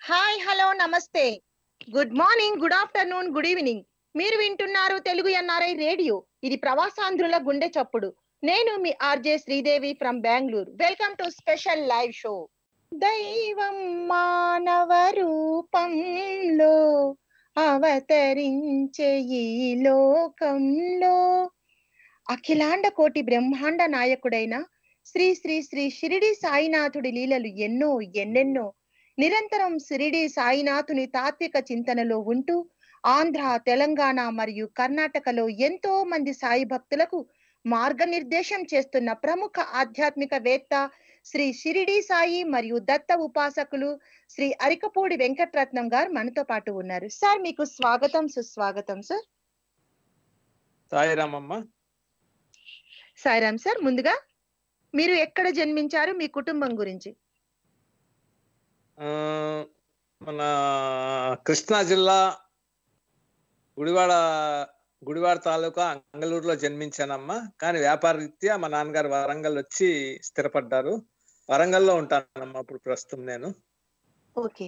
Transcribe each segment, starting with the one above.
Hi hello నమస్తే good morning good afternoon good evening మీరు వింటున్నారు తెలుగు ఎన్ఆర్ఐ రేడియో ఇది ప్రవాసాంధ్రుల గుండె చప్పుడు నేను మీ RJ Sridevi from Bengaluru welcome to special live show దైవం మానవ రూపంలో అవతరించే ఈ లోకంలో అఖిలాండ కోటి బ్రహ్మాండ నాయకుడైన శ్రీ శ్రీ శ్రీ షిరిడి సాయినాథుడి లీలలు ఎన్నో ఎన్నెన్నో నిరంతరం షిరిడి సాయినాథుని తాత్విక చింతనలో ఉంటూ ఆంధ్ర తెలంగాణ మరియు కర్ణాటకలో ఎంతో మంది సాయి భక్తులకు మార్గనిర్దేశం చేస్తున్న ప్రముఖ ఆధ్యాత్మిక వేత్త శ్రీ షిరిడి సాయి మరియు దత్త ఉపాసకులు శ్రీ అరికపూడి వెంకటరత్నం గారు మనతో పాటు ఉన్నారు సార్ మీకు స్వాగతం సుస్వాగతం సార్ సాయిరామమ్మ సాయిరామ్ సార్ ముందుగా మీరు ఎక్కడ జన్మించారు మీ కుటుంబం గురించి ఆ, మన కృష్ణా జిల్లా గుడివాడ గుడివాడ తాలూకా అంగళూరులో జన్మించానమ్మా కానీ వ్యాపార రీత్యా మా నాన్నగారు వరంగల్ వచ్చి స్థిరపడ్డారు వరంగల్లో ఉంటానమ్మా ఇప్పుడు ప్రస్తుతం నేను ఓకే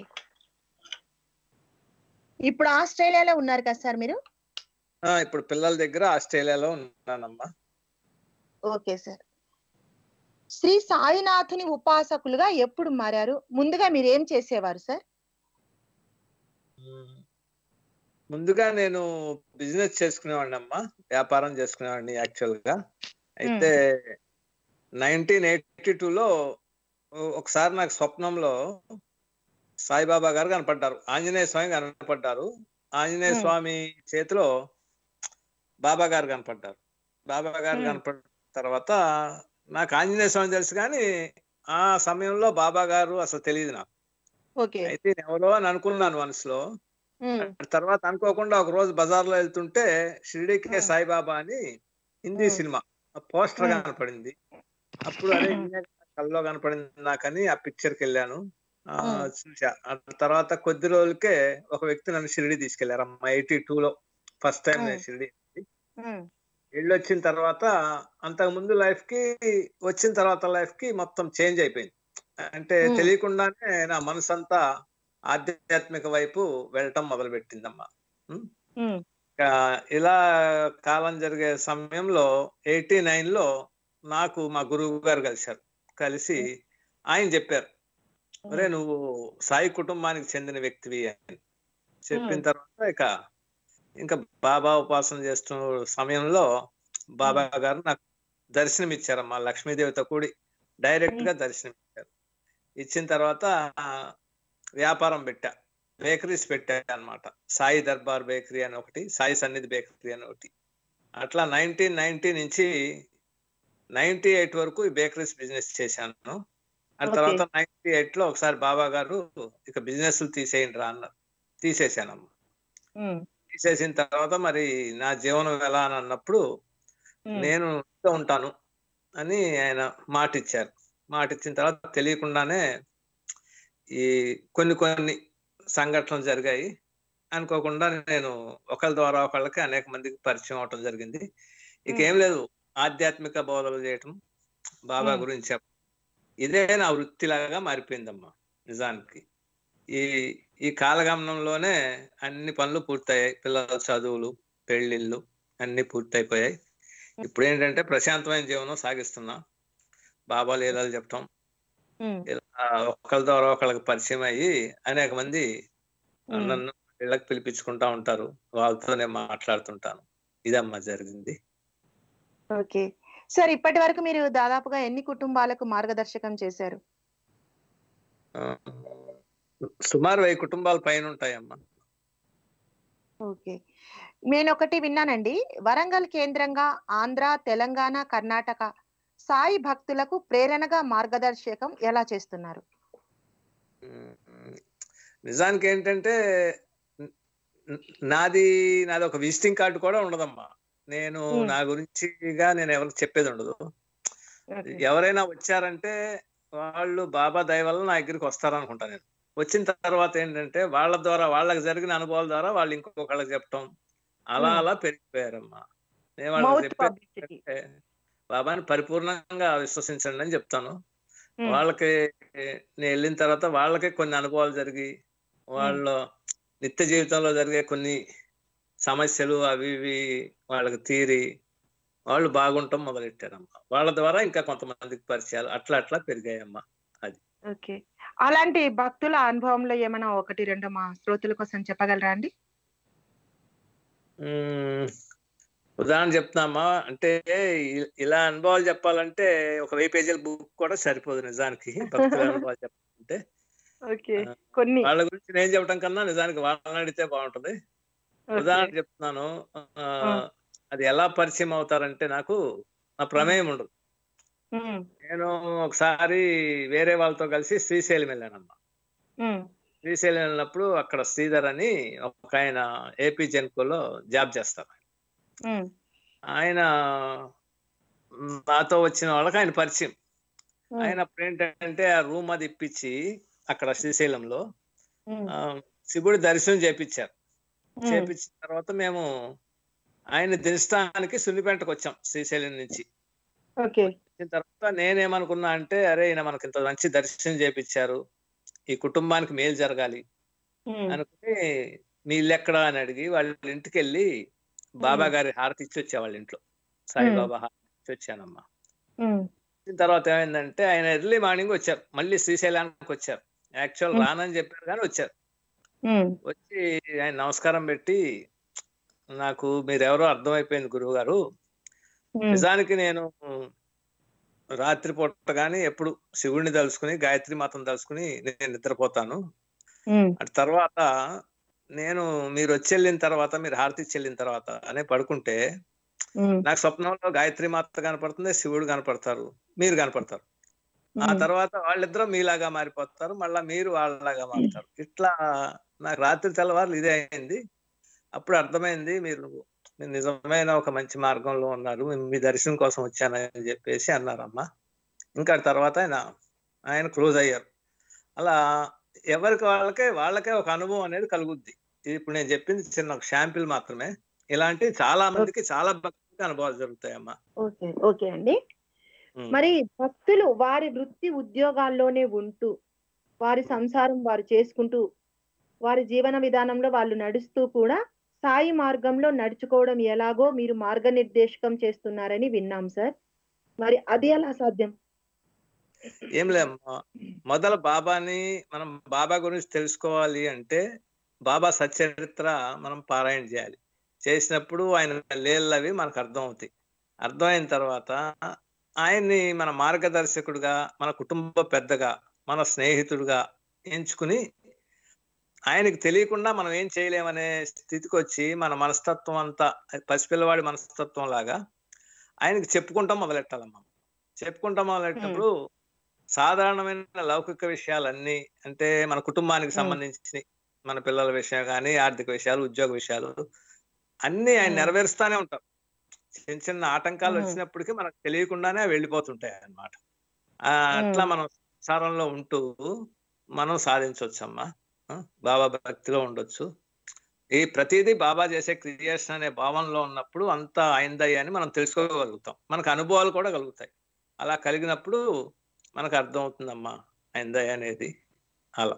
ఇప్పుడు ఆస్ట్రేలియాలో ఉన్నారు కదా సార్ మీరు ఆ, ఇప్పుడు పిల్లల దగ్గర ఆస్ట్రేలియాలో ఉన్నానమ్మా ఓకే సార్ శ్రీ సాయినాథుని ఉపాసకులుగా ఎప్పుడు మారారు ముందుగా మీరు ఏం చేసేవారు సార్ ఉమ్, ముందుగా నేను బిజినెస్ చేసుకునేవాడిని అమ్మా వ్యాపారం చేసుకునేవాడిని యాక్చువల్ గా అయితే నైన్టీన్ ఎయిటీ టూలో ఒకసారి నాకు స్వప్నంలో సాయిబాబా గారు కనపడ్డారు ఆంజనేయ స్వామి కనపడ్డారు ఆంజనేయ Hmm. స్వామి చేతిలో బాబా గారు కనపడ్డారు బాబా గారు Hmm. కనపడిన తర్వాత నాకు ఆంజనేయ స్వామి తెలుసు కానీ ఆ సమయంలో బాబా గారు అసలు తెలియదు నాకు ఓకే అయితే నేను ఎవరో అని అనుకున్నాను మనసులో ఉమ్, తర్వాత అనుకోకుండా ఒక రోజు బజార్లో వెళ్తుంటే షిరిడికే Hmm. సాయిబాబా అని Hindi Hmm. Cinema poster Hmm. కనపడింది అప్పుడు అదే Hmm. ఇదే కల్లో కనపడింది నాకని ఆ పిక్చర్ కి వెళ్ళాను ఆ, Hmm. చూసా ఆ తర్వాత కొద్ది రోజులకే ఒక వ్యక్తి నన్ను షిరిడి తీసుకెళ్లారు అమ్మ ఎయిటీ లో ఫస్ట్ టైం నేను Hmm. షిరిడి ఉమ్, వెళ్ళి వచ్చిన తర్వాత అంతకు ముందు లైఫ్ కి వచ్చిన తర్వాత లైఫ్ కి మొత్తం చేంజ్ అయిపోయింది అంటే Hmm. తెలియకుండానే నా మనసంతా ఆధ్యాత్మిక వైపు వెళ్ళటం మొదలు పెట్టిందమ్మా ఉమ్, ఇంకా ఇలా కాలం జరిగే సమయంలో ఎయిటీ నైన్ లో నాకు మా గురువు గారు కలిశారు కలిసి ఆయన చెప్పారు ఒరే నువ్వు సాయి కుటుంబానికి చెందిన వ్యక్తివి అని చెప్పిన Hmm. తర్వాత ఇక ఇంకా బాబా ఉపాసన చేస్తున్న సమయంలో బాబా గారు నాకు దర్శనం ఇచ్చారమ్మా లక్ష్మీదేవితో కూడి డైరెక్ట్ గా దర్శనం ఇచ్చారు ఇచ్చిన తర్వాత ఆ, వ్యాపారం పెట్టా బేకరీస్ పెట్టా అన్నమాట సాయి దర్బార్ బేకరీ అని ఒకటి సాయి సన్నిధి బేకరీ అని ఒకటి అట్లా నైన్టీన్ నైన్టీ నుంచి నైన్టీ ఎయిట్ వరకు ఈ బేకరీస్ బిజినెస్ చేశాను ఆ Okay. తర్వాత నైన్టీ ఎయిట్ లో ఒకసారి బాబా గారు ఇక బిజినెస్ తీసేయండి రా అన్నారు తీసేశానమ్మా ఉమ్, తీసేసిన తర్వాత మరి నా జీవనం ఎలా అని అన్నప్పుడు ఉమ్, నేను ఇంట్లో ఉంటాను అని ఆయన మాట ఇచ్చారు మాట ఇచ్చిన తర్వాత తెలియకుండానే ఈ కొన్ని కొన్ని సంఘటనలు జరిగాయి అనుకోకుండా నేను ఒకళ్ళ ద్వారా ఒకళ్ళకి అనేక మందికి పరిచయం అవటం జరిగింది ఇక ఏం లేదు ఆధ్యాత్మిక బోధనలు చేయటం బాబా Hmm. గురించి చెప్పడం ఇదే నా వృత్తిలాగా మారిపోయిందమ్మా నిజానికి ఈ ఈ కాలగమనంలోనే అన్ని పనులు పూర్తయ్యాయి పిల్లల చదువులు పెళ్లిళ్ళు అన్ని పూర్తయిపోయాయి ఇప్పుడు ఏంటంటే ప్రశాంతమైన జీవనం సాగిస్తున్నా బాబా లీలలు చెప్పటం ఉమ్, ఇలా ఒకళ్ళ ద్వారా ఒకళ్ళకి పరిచయం అయ్యి అనేక మంది ఉమ్. నన్ను ఇళ్ళకి పిలిపించుకుంటా ఉంటారు వాళ్ళతో నేను మాట్లాడుతుంటాను ఇదమ్మా జరిగింది ఓకే సార్ ఇప్పటి వరకు మీరు దాదాపుగా ఎన్ని కుటుంబాలకు మార్గదర్శకం చేశారు ఆ, సుమారు వెయ్యి కుటుంబాల పైన ఉంటాయమ్మా ఓకే నేను ఒకటి విన్నానండి వరంగల్ కేంద్రంగా ఆంధ్ర తెలంగాణ కర్ణాటక సాయి భక్తులకు ప్రేరణగా మార్గదర్శకం ఎలా చేస్తున్నారు ఉమ్, నిజానికి ఏంటంటే న- నాది నాది ఒక విజిటింగ్ కార్డు కూడా ఉండదమ్మా నేను Hmm. నా గురించిగా నేను ఎవరికి చెప్పేది ఉండదు ఎవరైనా వచ్చారంటే వాళ్ళు బాబా దయ వల్ల నా దగ్గరికి వస్తారనుకుంటా నేను వచ్చిన తర్వాత ఏంటంటే వాళ్ళ ద్వారా వాళ్ళకి జరిగిన అనుభవాల ద్వారా వాళ్ళు ఇంకొకళ్ళకి చెప్పటం అలా Hmm. అలా పెరిగిపోయారమ్మా నేను వాళ్ళకి మౌత్ చెప్పేది పబ్లిసిటీ ఏంటంటే, బాబాని పరిపూర్ణంగా విశ్వసించండి అని చెప్తాను వాళ్ళకి నేను వెళ్ళిన తర్వాత వాళ్ళకి కొన్ని అనుభవాలు జరిగి వాళ్ళ నిత్య జీవితంలో జరిగే కొన్ని సమస్యలు అవి ఇవి వాళ్ళకి తీరి వాళ్ళు బాగుంటాం మొదలెట్టారమ్మా వాళ్ళ ద్వారా ఇంకా కొంతమందికి పరిచయాలు అట్లా అట్లా పెరిగాయమ్మా ఓకే అలాంటి భక్తుల అనుభవంలో ఏమైనా ఒకటి రెండు మా శ్రోతల కోసం చెప్పగలరా అండి ఉమ్, ఉదాహరణ చెప్తున్నామా అంటే ఇ- ఇలా అనుభవాలు చెప్పాలంటే ఒక వెయ్యి పేజీల బుక్ కూడా సరిపోదు నిజానికి భక్తుల అనుభవాలు చెప్పాలంటే ఓకే కొన్ని వాళ్ళ గురించి నేను చెప్పడం కన్నా నిజానికి వాళ్ళని అడిగితే బాగుంటది ఉదాహరణ చెప్తున్నాను ఆ, అది ఎలా పరిచయం అవుతారంటే నాకు నా ప్రమేయం ఉండదు ఉమ్, నేను ఒకసారి వేరే వాళ్ళతో కలిసి శ్రీశైలం వెళ్ళానమ్మా ఉమ్, శ్రీశైలం వెళ్ళినప్పుడు అక్కడ శ్రీధర్ అని ఒక ఆయన ఏపీ జెన్కోలో జాబ్ చేస్తారు ఉమ్, ఆయన మ్, నాతో వచ్చిన వాళ్ళకి ఆయన పరిచయం ఉమ్, ఆయన అప్పుడు ఏంటంటే ఆ రూమ్ అది ఇప్పించి అక్కడ శ్రీశైలంలో ఉమ్, ఆ, శివుడి దర్శనం చేపించారు ఉమ్, చేపించిన తర్వాత మేము ఆయన దించడానికి సున్నిపేటకు వచ్చాం శ్రీశైలం నుంచి ఓకే వచ్చిన తర్వాత నేనేమనుకున్నా అంటే అరే ఈయన మనకి ఇంత మంచి దర్శనం చేపించారు ఈ కుటుంబానికి మేలు జరగాలి ఉమ్, అనుకుని మీ ఇల్లు ఎక్కడా అని అడిగి వాళ్ళ ఇంటికి వెళ్ళి బాబా గారి హారతి ఇచ్చి వచ్చా వాళ్ళ ఇంట్లో సాయిబాబా హారతి ఇచ్చి వచ్చానమ్మా ఉమ్, వచ్చిన తర్వాత ఏమైందంటే ఆయన ఎర్లీ మార్నింగ్ వచ్చారు మళ్ళీ శ్రీశైలానికి వచ్చారు యాక్చువల్ Hmm. రానని చెప్పారు కానీ వచ్చారు ఉమ్, వచ్చి ఆయన నమస్కారం పెట్టి నాకు మీరెవరో అర్థమైపోయింది గురువు గారు ఉమ్, నిజానికి నేను రాత్రి పూట కానీ ఎప్పుడు శివుడిని తలుసుకుని గాయత్రి మాతను తలుసుకుని నేను నిద్రపోతాను ఉమ్, అటు తర్వాత నేను మీరు వచ్చి వెళ్ళిన తర్వాత మీరు హారతి ఇచ్చి వెళ్ళిన తర్వాత అనే పడుకుంటే ఉమ్, నాకు స్వప్నంలో గాయత్రి మాత కనపడుతుంది శివుడు కనపడతారు మీరు కనపడతారు ఆ ఉమ్, తర్వాత వాళ్ళిద్దరూ మీలాగా మారిపోతారు మళ్ళా మీరు వాళ్ళలాగా మారుతారు ఇట్లా నాకు రాత్రి తెల్లవారులు ఇదే అయింది అప్పుడు అర్థమైంది మీరు మీరు నిజమైన ఒక మంచి మార్గంలో ఉన్నారు మీ- మీ దర్శనం కోసం వచ్చానని చెప్పేసి అన్నారమ్మా ఇంకా తర్వాత ఆయన ఆయన క్లోజ్ అయ్యారు అలా ఎవరికి వాళ్ళకే వాళ్ళకే ఒక అనుభవం అనేది కలుగుద్ది ఇది ఇప్పుడు నేను చెప్పింది చిన్న ఒక షాంపిల్ మాత్రమే ఇలాంటి చాలా మందికి చాలా భక్తికి అనుభవాలు జరుగుతాయమ్మా ఓకే ఓకే అండి ఉమ్. మరి భక్తులు వారి వృత్తి ఉద్యోగాల్లోనే ఉంటూ వారి సంసారం వారు చేసుకుంటూ వారి జీవన విధానంలో వాళ్ళు నడుస్తూ కూడా సాయి మార్గంలో నడుచుకోవడం ఎలాగో మీరు మార్గనిర్దేశకం చేస్తున్నారని విన్నాం సార్ మరి అది ఎలా సాధ్యం ఏం లేమ్మా మొదల బాబాని మనం బాబా గురించి తెలుసుకోవాలి అంటే బాబా సచరిత్ర మనం పారాయణ చేయాలి చేసినప్పుడు ఆయన లేళ్ళు అవి మనకు అర్థం అవుతాయి అర్థమైన తర్వాత ఆయన్ని మన మార్గదర్శకుడుగా మన కుటుంబ పెద్దగా మన స్నేహితుడుగా ఎంచుకుని ఆయనకి తెలియకుండా మనం ఏం చేయలేమనే స్థితికి వచ్చి మన మనస్తత్వం అంతా పసిపిల్లవాడి మనస్తత్వం లాగా ఆయనకి చెప్పుకుంటాం మొదలెట్టాలమ్మా చెప్పుకుంటాం మొదలెట్టినప్పుడు సాధారణమైన లౌకిక విషయాలన్నీ అంటే మన కుటుంబానికి Hmm. సంబంధించి మన పిల్లల విషయం కానీ ఆర్థిక విషయాలు ఉద్యోగ విషయాలు అన్ని ఆయన Hmm. నెరవేరుస్తానే ఉంటారు చిన్న చిన్న ఆటంకాలు Hmm. వచ్చినప్పటికీ మనకు తెలియకుండానే అవి వెళ్ళిపోతుంటాయి అన్నమాట ఆ, అట్లా Hmm. మనం సంసారంలో ఉంటూ మనం సాధించవచ్చమ్మా ఆ, బాబా భక్తిలో ఉండొచ్చు ఈ ప్రతిదీ బాబా చేసే క్రియేషన్ అనే భావనలో ఉన్నప్పుడు అంతా అయిందయ్య అని మనం తెలుసుకోగలుగుతాం మనకు అనుభవాలు కూడా కలుగుతాయి అలా కలిగినప్పుడు మనకు అర్థం అవుతుందమ్మా అయిందయ్య అనేది అలా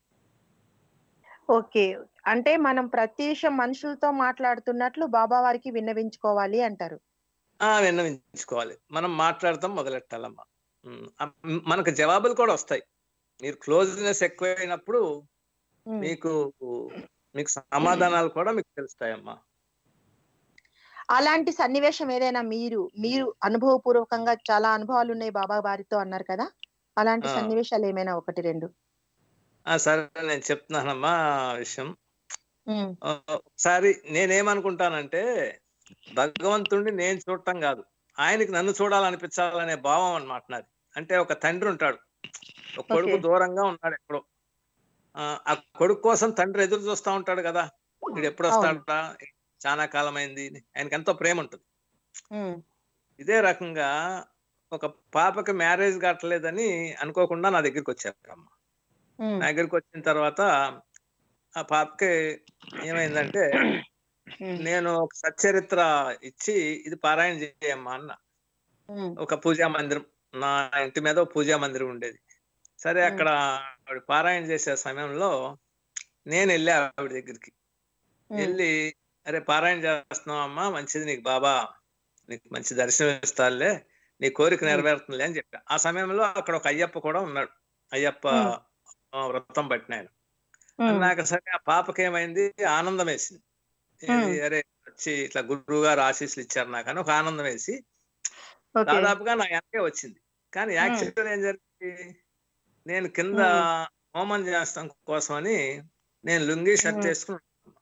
ఓకే అంటే మనం ప్రత్యక్షం మనుషులతో మాట్లాడుతున్నట్లు బాబా వారికి విన్నవించుకోవాలి అంటారు ఆ విన్నవించుకోవాలి మనం మాట్లాడతాం మొదలెట్టాలమ్మా ఉమ్, ఆ, మనకు జవాబులు కూడా వస్తాయి మీరు క్లోజ్నెస్ ఎక్కువైనప్పుడు ఉమ్. మీకు మీకు సమాధానాలు కూడా మీకు తెలుస్తాయమ్మా అలాంటి సన్నివేశం ఏదైనా మీరు మీరు అనుభవపూర్వకంగా చాలా అనుభవాలు ఉన్నాయి బాబా వారితో అన్నారు కదా అలాంటి ఆ. సన్నివేశాలు ఏమైనా ఒకటి రెండు ఆ, సరే నేను చెప్తున్నానమ్మా ఆ విషయం ఉమ్, ఆ, ఒకసారి నేనేమనుకుంటానంటే భగవంతుడిని నేను చూడటం కాదు ఆయనకి నన్ను చూడాలనిపించాలనే భావం అన్నమాట నాది అంటే ఒక తండ్రి ఉంటాడు ఒక కొడుకు Okay. దూరంగా ఉన్నాడు ఎక్కడో ఆ, ఆ కొడుకు కోసం తండ్రి ఎదురు చూస్తా ఉంటాడు కదా వీడు ఎప్పుడు అవును. వస్తాడట చాలా కాలం అయింది ఆయనకి ఎంతో ప్రేమ ఉంటుంది ఉమ్, ఇదే రకంగా ఒక పాపకి మ్యారేజ్ కట్టలేదని అనుకోకుండా నా దగ్గరికి వచ్చారు అమ్మ ఉమ్, నా దగ్గరికి వచ్చిన తర్వాత ఆ పాపకి ఏమైందంటే ఉమ్, నేను ఒక సచ్చరిత్ర ఇచ్చి ఇది పారాయణ చేయమ్మా అన్న ఉమ్, ఒక పూజా మందిరం నా ఇంటి మీద ఒక పూజా మందిరం ఉండేది సరే మ్. అక్కడ ఆవిడ పారాయణ చేసే సమయంలో నేను వెళ్ళా ఆవిడ దగ్గరికి ఉమ్, వెళ్ళి అరే పారాయణ చేస్తున్నావు అమ్మా మంచిది నీకు బాబా నీకు మంచి దర్శనం ఇస్తారులే నీ కోరిక Hmm. నెరవేరుతుందిలే అని చెప్పా ఆ సమయంలో అక్కడ ఒక అయ్యప్ప కూడా ఉన్నాడు అయ్యప్ప Hmm. ఆ, వ్రతం పట్టిన ఆయన ఉమ్, అన్నాక సరే ఆ పాపకి ఏమైంది ఆనందం వేసింది ఏది, Hmm. అరే వచ్చి ఇట్లా గురువు గారు ఆశీస్సులు ఇచ్చారు నాకు అని ఒక ఆనందం వేసి ఓకే దాదాపుగా నా వెనకే వచ్చింది కానీ యాక్చువల్ ఏం జరిగింది నేను కింద హోమం చేస్తాం కోసమని నేను లుంగి షర్ట్ Hmm. వేసుకుని ఉన్నాను.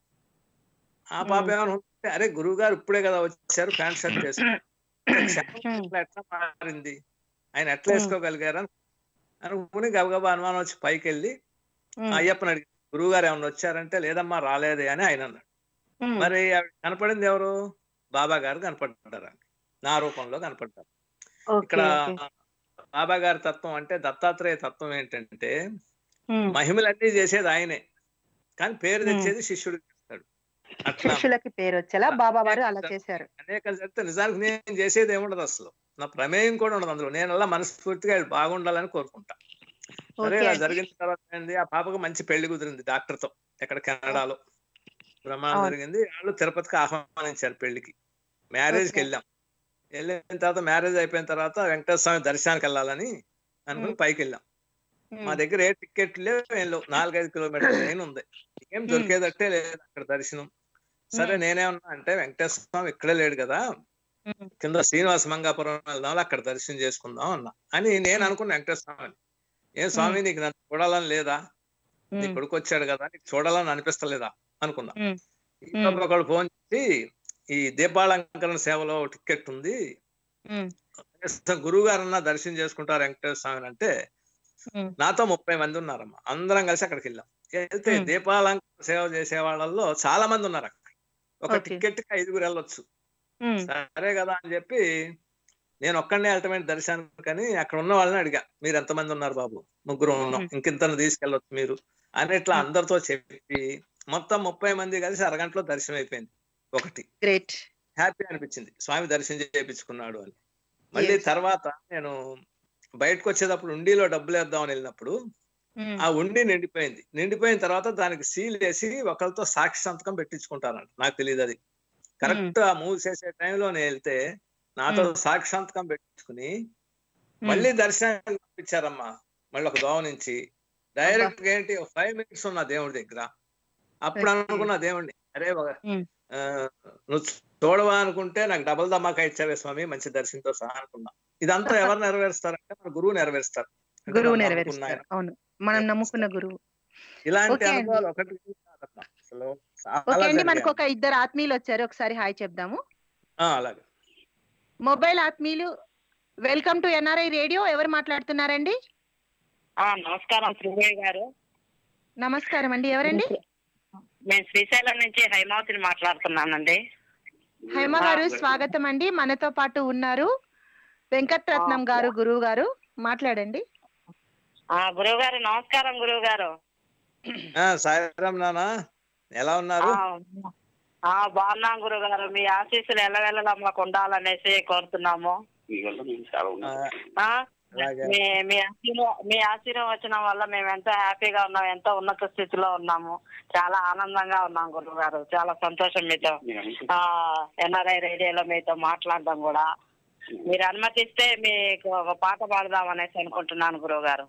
ఆ పాప Hmm. ఏమైనా ఉంటే అరే గురువు గారు ఇప్పుడే కదా వచ్చారు ప్యాంట్ షర్ట్ వేసుకుని Hmm. ఎట్లా మారింది ఆయన ఎట్లా Hmm. వేసుకోగలిగారు అని అనుకుని గబగబా అనుమానం వచ్చి పైకి వెళ్ళి ఉమ్, అయ్యప్పని అడిగి గురువు గారు ఏమన్నా వచ్చారంటే లేదమ్మా రాలేదే అని ఆయన అన్నాడు ఉమ్, మరి ఆవిడ కనపడింది ఎవరు బాబా గారు కనపడ్డారు ఆమె. నా రూపంలో కనపడ్డారు ఓకే ఇక్కడ ఓకే బాబా గారి తత్వం అంటే దత్తాత్రేయ తత్వం ఏంటంటే ఉమ్, మహిమలన్నీ చేసేది ఆయనే కానీ పేరు Hmm. తెచ్చేది శిష్యుడికి ఇస్తాడు అట్లా శిష్యులకి పేరు వచ్చేలా బాబా వారు అలా చేశారు అనేక చెప్తే నిజానికి నేను చేసేది ఏముండదు అసలు నా ప్రమేయం కూడా ఉండదు అందులో నేను అలా మనస్ఫూర్తిగా వీళ్ళు బాగుండాలని కోరుకుంటా సరే ఓకే ఇలా అండి. జరిగిన తర్వాత ఏంది ఆ పాపకు మంచి పెళ్లి కుదిరింది డాక్టర్ తో ఎక్కడ కెనడాలో ప్రమాణం అవును. జరిగింది వాళ్ళు తిరుపతికి ఆహ్వానించారు పెళ్లికి మ్యారేజ్ కి ఓకే. వెళ్ళాం వెళ్ళిన తర్వాత మ్యారేజ్ అయిపోయిన తర్వాత వెంకటేశ్వర స్వామి దర్శనానికి వెళ్ళాలని అనుకుని ఉమ్. పైకి వెళ్ళాం ఉమ్, మా దగ్గర ఏ టికెట్ లేవు ఏం లేవు నాలుగైదు కిలోమీటర్ ట్రైన్ ఉంది ఏం దొరికేదట్టే లేదు అక్కడ దర్శనం సరే ఉమ్. నేనేమన్నా అంటే వెంకటేశ్వర స్వామి ఇక్కడే లేడు కదా ఉమ్, కింద శ్రీనివాస మంగాపురం వెళ్దాం అక్కడ దర్శనం చేసుకుందాం అన్నా అని నేను అనుకున్నా వెంకటేశ్వర స్వామి ఏం స్వామి నీకు నన్ను చూడాలని లేదా నీ ఉమ్, కొడుకు వచ్చాడు కదా నీకు చూడాలని అనిపిస్తలేదా అనుకున్నా ఉమ్, ఈ లోపల ఒకళ్ళు ఫోన్ చేసి ఈ దీపాలంకరణ సేవలో టికెట్ ఉంది ఉమ్, గురువు గారన్నా దర్శనం చేసుకుంటారు వెంకటేశ్వర స్వామిని అంటే ఉమ్, నాతో ముప్పై మంది ఉన్నారమ్మా అందరం కలిసి అక్కడికి వెళ్ళాం వెళ్తే Hmm. దీపాలంకరణ సేవ చేసే వాళ్ళల్లో చాలా మంది ఉన్నారు అక్కడ ఒక Okay. టికెట్ కి ఐదుగురు వెళ్ళొచ్చు ఉమ్, సరే కదా అని చెప్పి నేను ఒక్కడనే వెళ్ళటమైన దర్శనానికి కానీ అక్కడ ఉన్న వాళ్ళని అడిగా మీరు ఎంతమంది ఉన్నారు బాబు ముగ్గురు ఉన్నాం Hmm. ఇంకింతను తీసుకెళ్ళొచ్చు మీరు అని ఇట్లా Hmm. అందరితో చెప్పి మొత్తం ముప్పై మంది కలిసి అరగంటలో దర్శనం అయిపోయింది ఒకటి గ్రేట్ హ్యాపీ అనిపించింది స్వామి దర్శనం చేయించుకున్నాడు అని మళ్ళీ Yes. తర్వాత నేను బయటకు వచ్చేటప్పుడు ఉండిలో డబ్బులు వేద్దామని వెళ్ళినప్పుడు ఉమ్, ఆ ఉండి నిండిపోయింది నిండిపోయిన తర్వాత దానికి సీల్ వేసి ఒకరితో సాక్షి సంతకం పెట్టించుకుంటానంట నాకు తెలియదు అది కరెక్ట్ ఆ మూవ్ చేసే టైంలో నేను వెళ్తే నాతో Hmm. సాక్షి సంతకం పెట్టించుకుని ఉమ్, మళ్ళీ దర్శనానికి పంపించారమ్మా మళ్ళీ ఒక దోవ నుంచి డైరెక్ట్ గా ఏంటి ఫైవ్ మినిట్స్ ఉన్న దేవుడి దగ్గర అప్పుడు Okay. అనుకున్న దేవుడిని అరే ఒక- Hmm. ఆ, నువ్వు చూడవా అనుకుంటే నాకు డబుల్ ధమాకా ఇచ్చావే స్వామి మంచి దర్శనంతో సహా అనుకున్నా ఇదంతా ఎవరు నెరవేరుస్తారంటే మన గురువు నెరవేరుస్తారు అంటే గురువు మనం నమ్ముకున్న నెరవేరుస్తారు ఆయన. అవును మనం నమ్ముకున్న గురువు ఇలాంటి Okay అండి. అనుభవాలు ఒకటి కాదమ్మా. అసలు చాలా ఓకే అండి మనకు జరిగాయి. ఒక ఇద్దరు ఆత్మీయులు వచ్చారు ఒకసారి హాయ్ చెప్దాము ఆ, అలాగే మొబైల్ ఆత్మీయులు వెల్కమ్ టు ఎన్ఆర్ఐ రేడియో ఎవరు మాట్లాడుతున్నారండి ఆ నమస్కారం శ్రీదేవి గారు నమస్కారం అండి ఎవరండి నేను శ్రీశైలం నుంచి హైమావతిని మాట్లాడుతున్నానండి హేమ గారు స్వాగతం అండి మనతో పాటు ఉన్నారు వెంకట్రత్నం గారు గురువు గారు మాట్లాడండి ఆ గురువు గారు నమస్కారం గురువు గారు ఆ, సాయిరామ్ నాన్న ఎలా ఉన్నారు ఆ బాగున్నాం గురువు గారు మీ ఆశీస్సులు ఎల్లవెల్లలా మాకు ఉండాలనేసి కోరుతున్నాము ఆ, ఆ అలాగే మీ మీ ఆశీర్వా మీ ఆశీర్వచనం వల్ల మేము ఎంతో హ్యాపీగా ఉన్నాం ఎంతో ఉన్నత స్థితిలో ఉన్నాము చాలా ఆనందంగా ఉన్నాం గురువు గారు చాలా సంతోషం మీతో ఆ ఎన్ఆర్ఐ రేడియోలో మీతో మాట్లాడడం కూడా మీరు అనుమతిస్తే మీకు ఒక పాట పాడదాం అనేసి అనుకుంటున్నాను గురువు గారు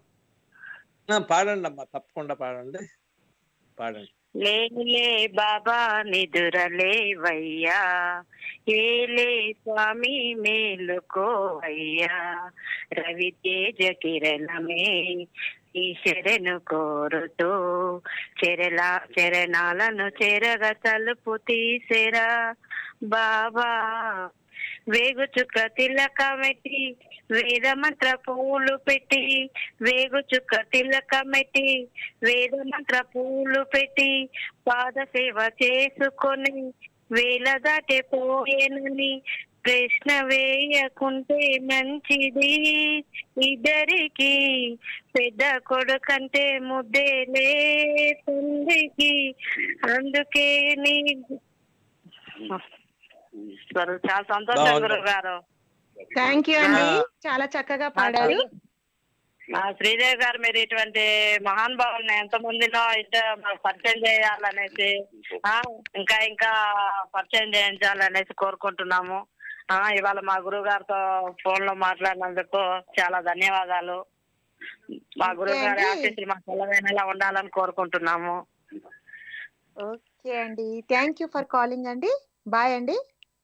ఆ, పాడండి అమ్మా తప్పకుండా పాడండి పాడండి లేలే బాబా నిదురలేవయ్యా ఏలే స్వామి మేలుకోవయ్యా రవి తేజ కిరణమే ఈ శరణు కోరుతూ చెరల చరణాలను చెరగ తలుపు తీసెరా బాబా వేగు చుక్క తిలకమెట్టి వేద మంత్ర పూలు పెట్టి వేగు చుక్క తిలకమెట్టి వేద మంత్ర పూలు పెట్టి పాద సేవ చేసుకొని వేల దాటే పోయేనని ప్రశ్న వేయకుంటే మంచిది ఇద్దరికి పెద్ద కొడుకంటే ముద్దేలే తండ్రికి అందుకే నీ సరే, చాలా సంతోషం బాగుంది. గురువు గారు థ్యాంక్ యూ అండి ఆ. చాలా చక్కగా పాడారు ఆ, శ్రీదేవి గారు మీరు ఇటువంటి మహానుభావుల్ని ఎంత మందిలో ఇంత మాకు పరిచయం చేయాలనేసి ఆ, ఇంకా ఇంకా పరిచయం చేయించాలనేసి కోరుకుంటున్నాము ఆ, ఇవాళ మా గురువు గారితో ఫోన్ లో మాట్లాడినందుకు చాలా ధన్యవాదాలు మా గురువు గారి అండి. ఆశీస్సులు మా సెలవైనలా ఉండాలని కోరుకుంటున్నాము ఓకే అండి థ్యాంక్ యూ ఫర్ కాలింగ్ అండి బాయ్ అండి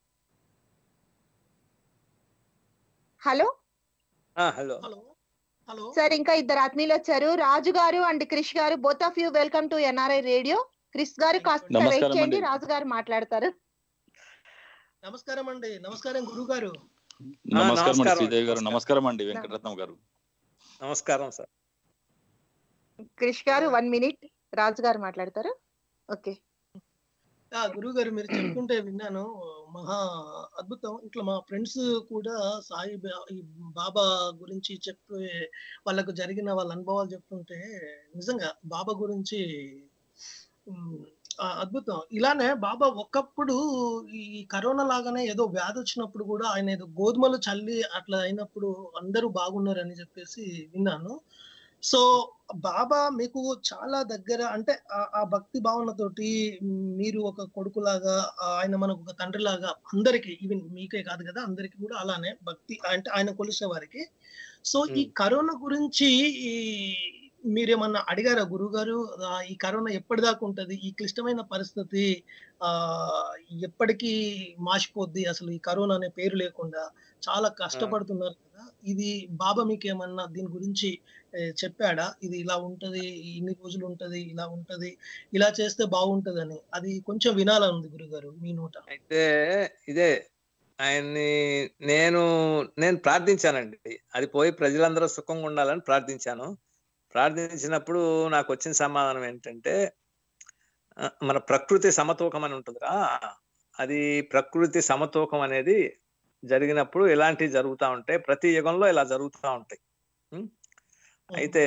hello hello hello hello sir ఇంకా ఇద్దరు ఆత్మీయులు వచ్చారు రాజు గారు అండ్ క్రిష్ గారు both of you welcome to NRI radio Krish గారు కాస్త వెయిట్ నమస్కారం చేయండి అండి. రాజు గారు మాట్లాడతారు నమస్కారం అండి నమస్కారం గురువు గారు నమస్కారం అండి నమస్కారం. శ్రీదేవి గారు నమస్కారం అండి వెంకటరత్నం గారు నమస్కారం సార్ క్రిష్ గారు వన్ మినిట్ రాజు గారు మాట్లాడతారు ఓకే ఆ గురువు గారు మీరు చెప్తుంటే విన్నాను మహా అద్భుతం ఇట్లా మా ఫ్రెండ్స్ కూడా సాయి బా- ఈ బాబా గురించి చెప్పే వాళ్ళకు జరిగిన వాళ్ళ అనుభవాలు చెప్తుంటే నిజంగా బాబా గురించి ఉమ్, ఆ, అద్భుతం ఇలానే బాబా ఒకప్పుడు ఈ కరోనా లాగానే ఏదో వ్యాధి వచ్చినప్పుడు కూడా ఆయన ఏదో గోధుమలు చల్లి అట్లా అయినప్పుడు అందరూ బాగున్నారని చెప్పేసి విన్నాను సో బాబా మీకు చాలా దగ్గర అంటే ఆ- ఆ భక్తి భావనతోటి మీరు ఒక కొడుకులాగా ఆ ఆయన మనకు ఒక తండ్రిలాగా అందరికి ఈవెన్ మీకే కాదు కదా అందరికి కూడా అలానే భక్తి అంటే ఆయన కొలిసే వారికి సో ఈ Hmm. కరోనా గురించి ఈ మీరేమన్నా అడిగారా గురుగారు ఆ, ఈ కరోనా ఎప్పటిదాకా ఉంటది ఈ క్లిష్టమైన పరిస్థితి ఆ ఎప్పటికీ మాసిపోద్ది అసలు ఈ కరోనా అనే పేరు లేకుండా చాలా కష్టపడుతున్నారు కదా ఇది బాబా మీకేమన్నా దీని గురించి ఏ, చెప్పాడా ఇది ఇలా ఉంటది ఇన్ని రోజులు ఉంటది ఇలా ఉంటది ఇలా చేస్తే బాగుంటదని అది కొంచెం వినాలని ఉంది గురుగారు మీ నోట అయితే ఇదే ఆయన్ని నేను నేను ప్రార్థించానండి అది పోయి ప్రజలందరూ సుఖంగా ఉండాలని ప్రార్థించాను ప్రార్థించినప్పుడు నాకు వచ్చిన సమాధానం ఏంటంటే ఆ, మన ప్రకృతి సమతూకం అని ఉంటుందిరా అది ప్రకృతి సమతూకం అనేది జరిగినప్పుడు ఇలాంటివి జరుగుతూ ఉంటాయి ప్రతి యుగంలో ఇలా జరుగుతూ ఉంటాయి ఉం? అయితే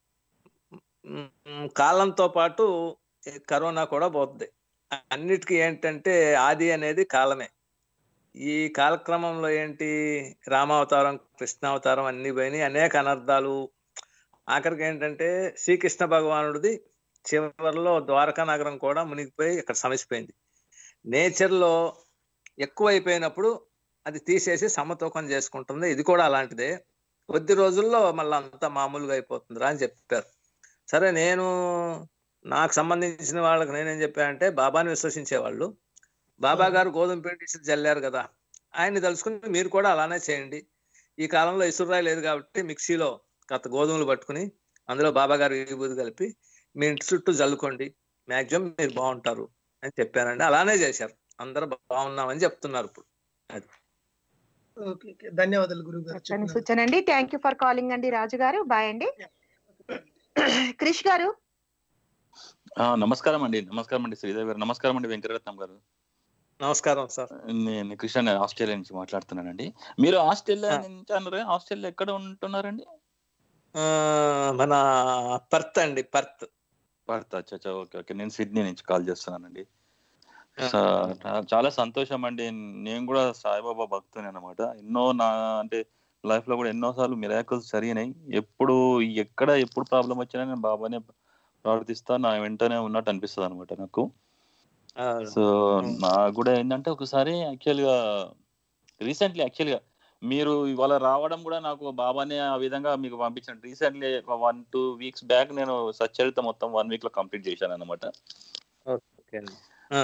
మ్, కాలంతో పాటు ఈ కరోనా కూడా పోతుంది అన్నిటికీ ఏంటంటే ఆది అనేది కాలమే ఈ కాలక్రమంలో ఏంటి రామావతారం కృష్ణావతారం అన్ని పోయినాయి అనేక అనర్థాలు ఆఖరికి ఏంటంటే శ్రీకృష్ణ భగవానుడిది చివరిలో ద్వారకా నగరం కూడా మునిగిపోయి ఇక్కడ సమసిపోయింది నేచర్లో ఎక్కువ అయిపోయినప్పుడు అది తీసేసి సమతూకం చేసుకుంటుంది ఇది కూడా అలాంటిదే కొద్ది రోజుల్లో మళ్ళీ అంతా మామూలుగా అయిపోతుందిరా అని చెప్పారు సరే నేను నాకు సంబంధించిన వాళ్ళకి నేనేం చెప్పానంటే బాబాని విశ్వసించే వాళ్ళు బాబా గారు గోధుమ పిండి ఇసురు జల్లారు కదా ఆయన్ని తలుచుకుని మీరు కూడా అలానే చేయండి ఈ కాలంలో ఇసురాయి లేదు కాబట్టి మిక్సీలో గత గోధుమలు పట్టుకుని అందులో బాబా గారు విభూతి కలిపి మీ ఇంటి చుట్టూ జల్లుకోండి మాక్సిమం మీరు బాగుంటారు అని చెప్పానండి అలానే చేశారు అందరూ బాగున్నామని చెప్తున్నారు ఇప్పుడు ఓకే ఓకే ధన్యవాదాలు గురువు గారు చక్కని చెప్పినందుకు. సూచన అండి థ్యాంక్ యూ ఫర్ కాలింగ్ అండి రాజు గారు బాయ్ అండి క్రిష్ గారు ఆ, నమస్కారం అండి నమస్కారం అండి శ్రీదేవి గారు నమస్కారం అండి వెంకటరత్నం గారు నమస్కారం సార్ నేను కృష్ణ ఆస్ట్రేలియా నుంచి మాట్లాడుతున్నానండి మీరు ఆస్ట్రేలియా ఆ. నుంచి అన్నారు ఆస్ట్రేలియా ఎక్కడ ఉంటున్నారండి ఆ, మన పర్త్ అండి పర్త్ భారత్ అచ్చా అచ్చా, ఓకే ఓకే నేను సిడ్నీ నుంచి కాల్ చేస్తున్నానండి ఆ. స- చా- చాలా సంతోషం అండి నేను కూడా సాయిబాబా భక్తుని అనమాట ఎన్నో నా అంటే లైఫ్ లో కూడా ఎన్నో సార్లు మిరాకల్స్ జరిగినాయి ఎప్పుడు ఎక్కడ ఎప్పుడు ప్రాబ్లం వచ్చినా నేను బాబానే ప్రార్థిస్తా నా వెంటనే ఉన్నట్టు అనిపిస్తుంది అనమాట నాకు ఆ, సో నాకు కూడా ఏంటంటే ఒకసారి యాక్చువల్ గా రీసెంట్లీ యాక్చువల్ గా మీరు ఇవాళ రావడం కూడా నాకు బాబానే ఆ విధంగా మీకు పంపించాను రీసెంట్లీ ఒక వన్ టూ వీక్స్ బ్యాక్ నేను సచ్చరిత మొత్తం వన్ వీక్ లో కంప్లీట్ చేశాను అనమాట ఓకే అండి ఆ,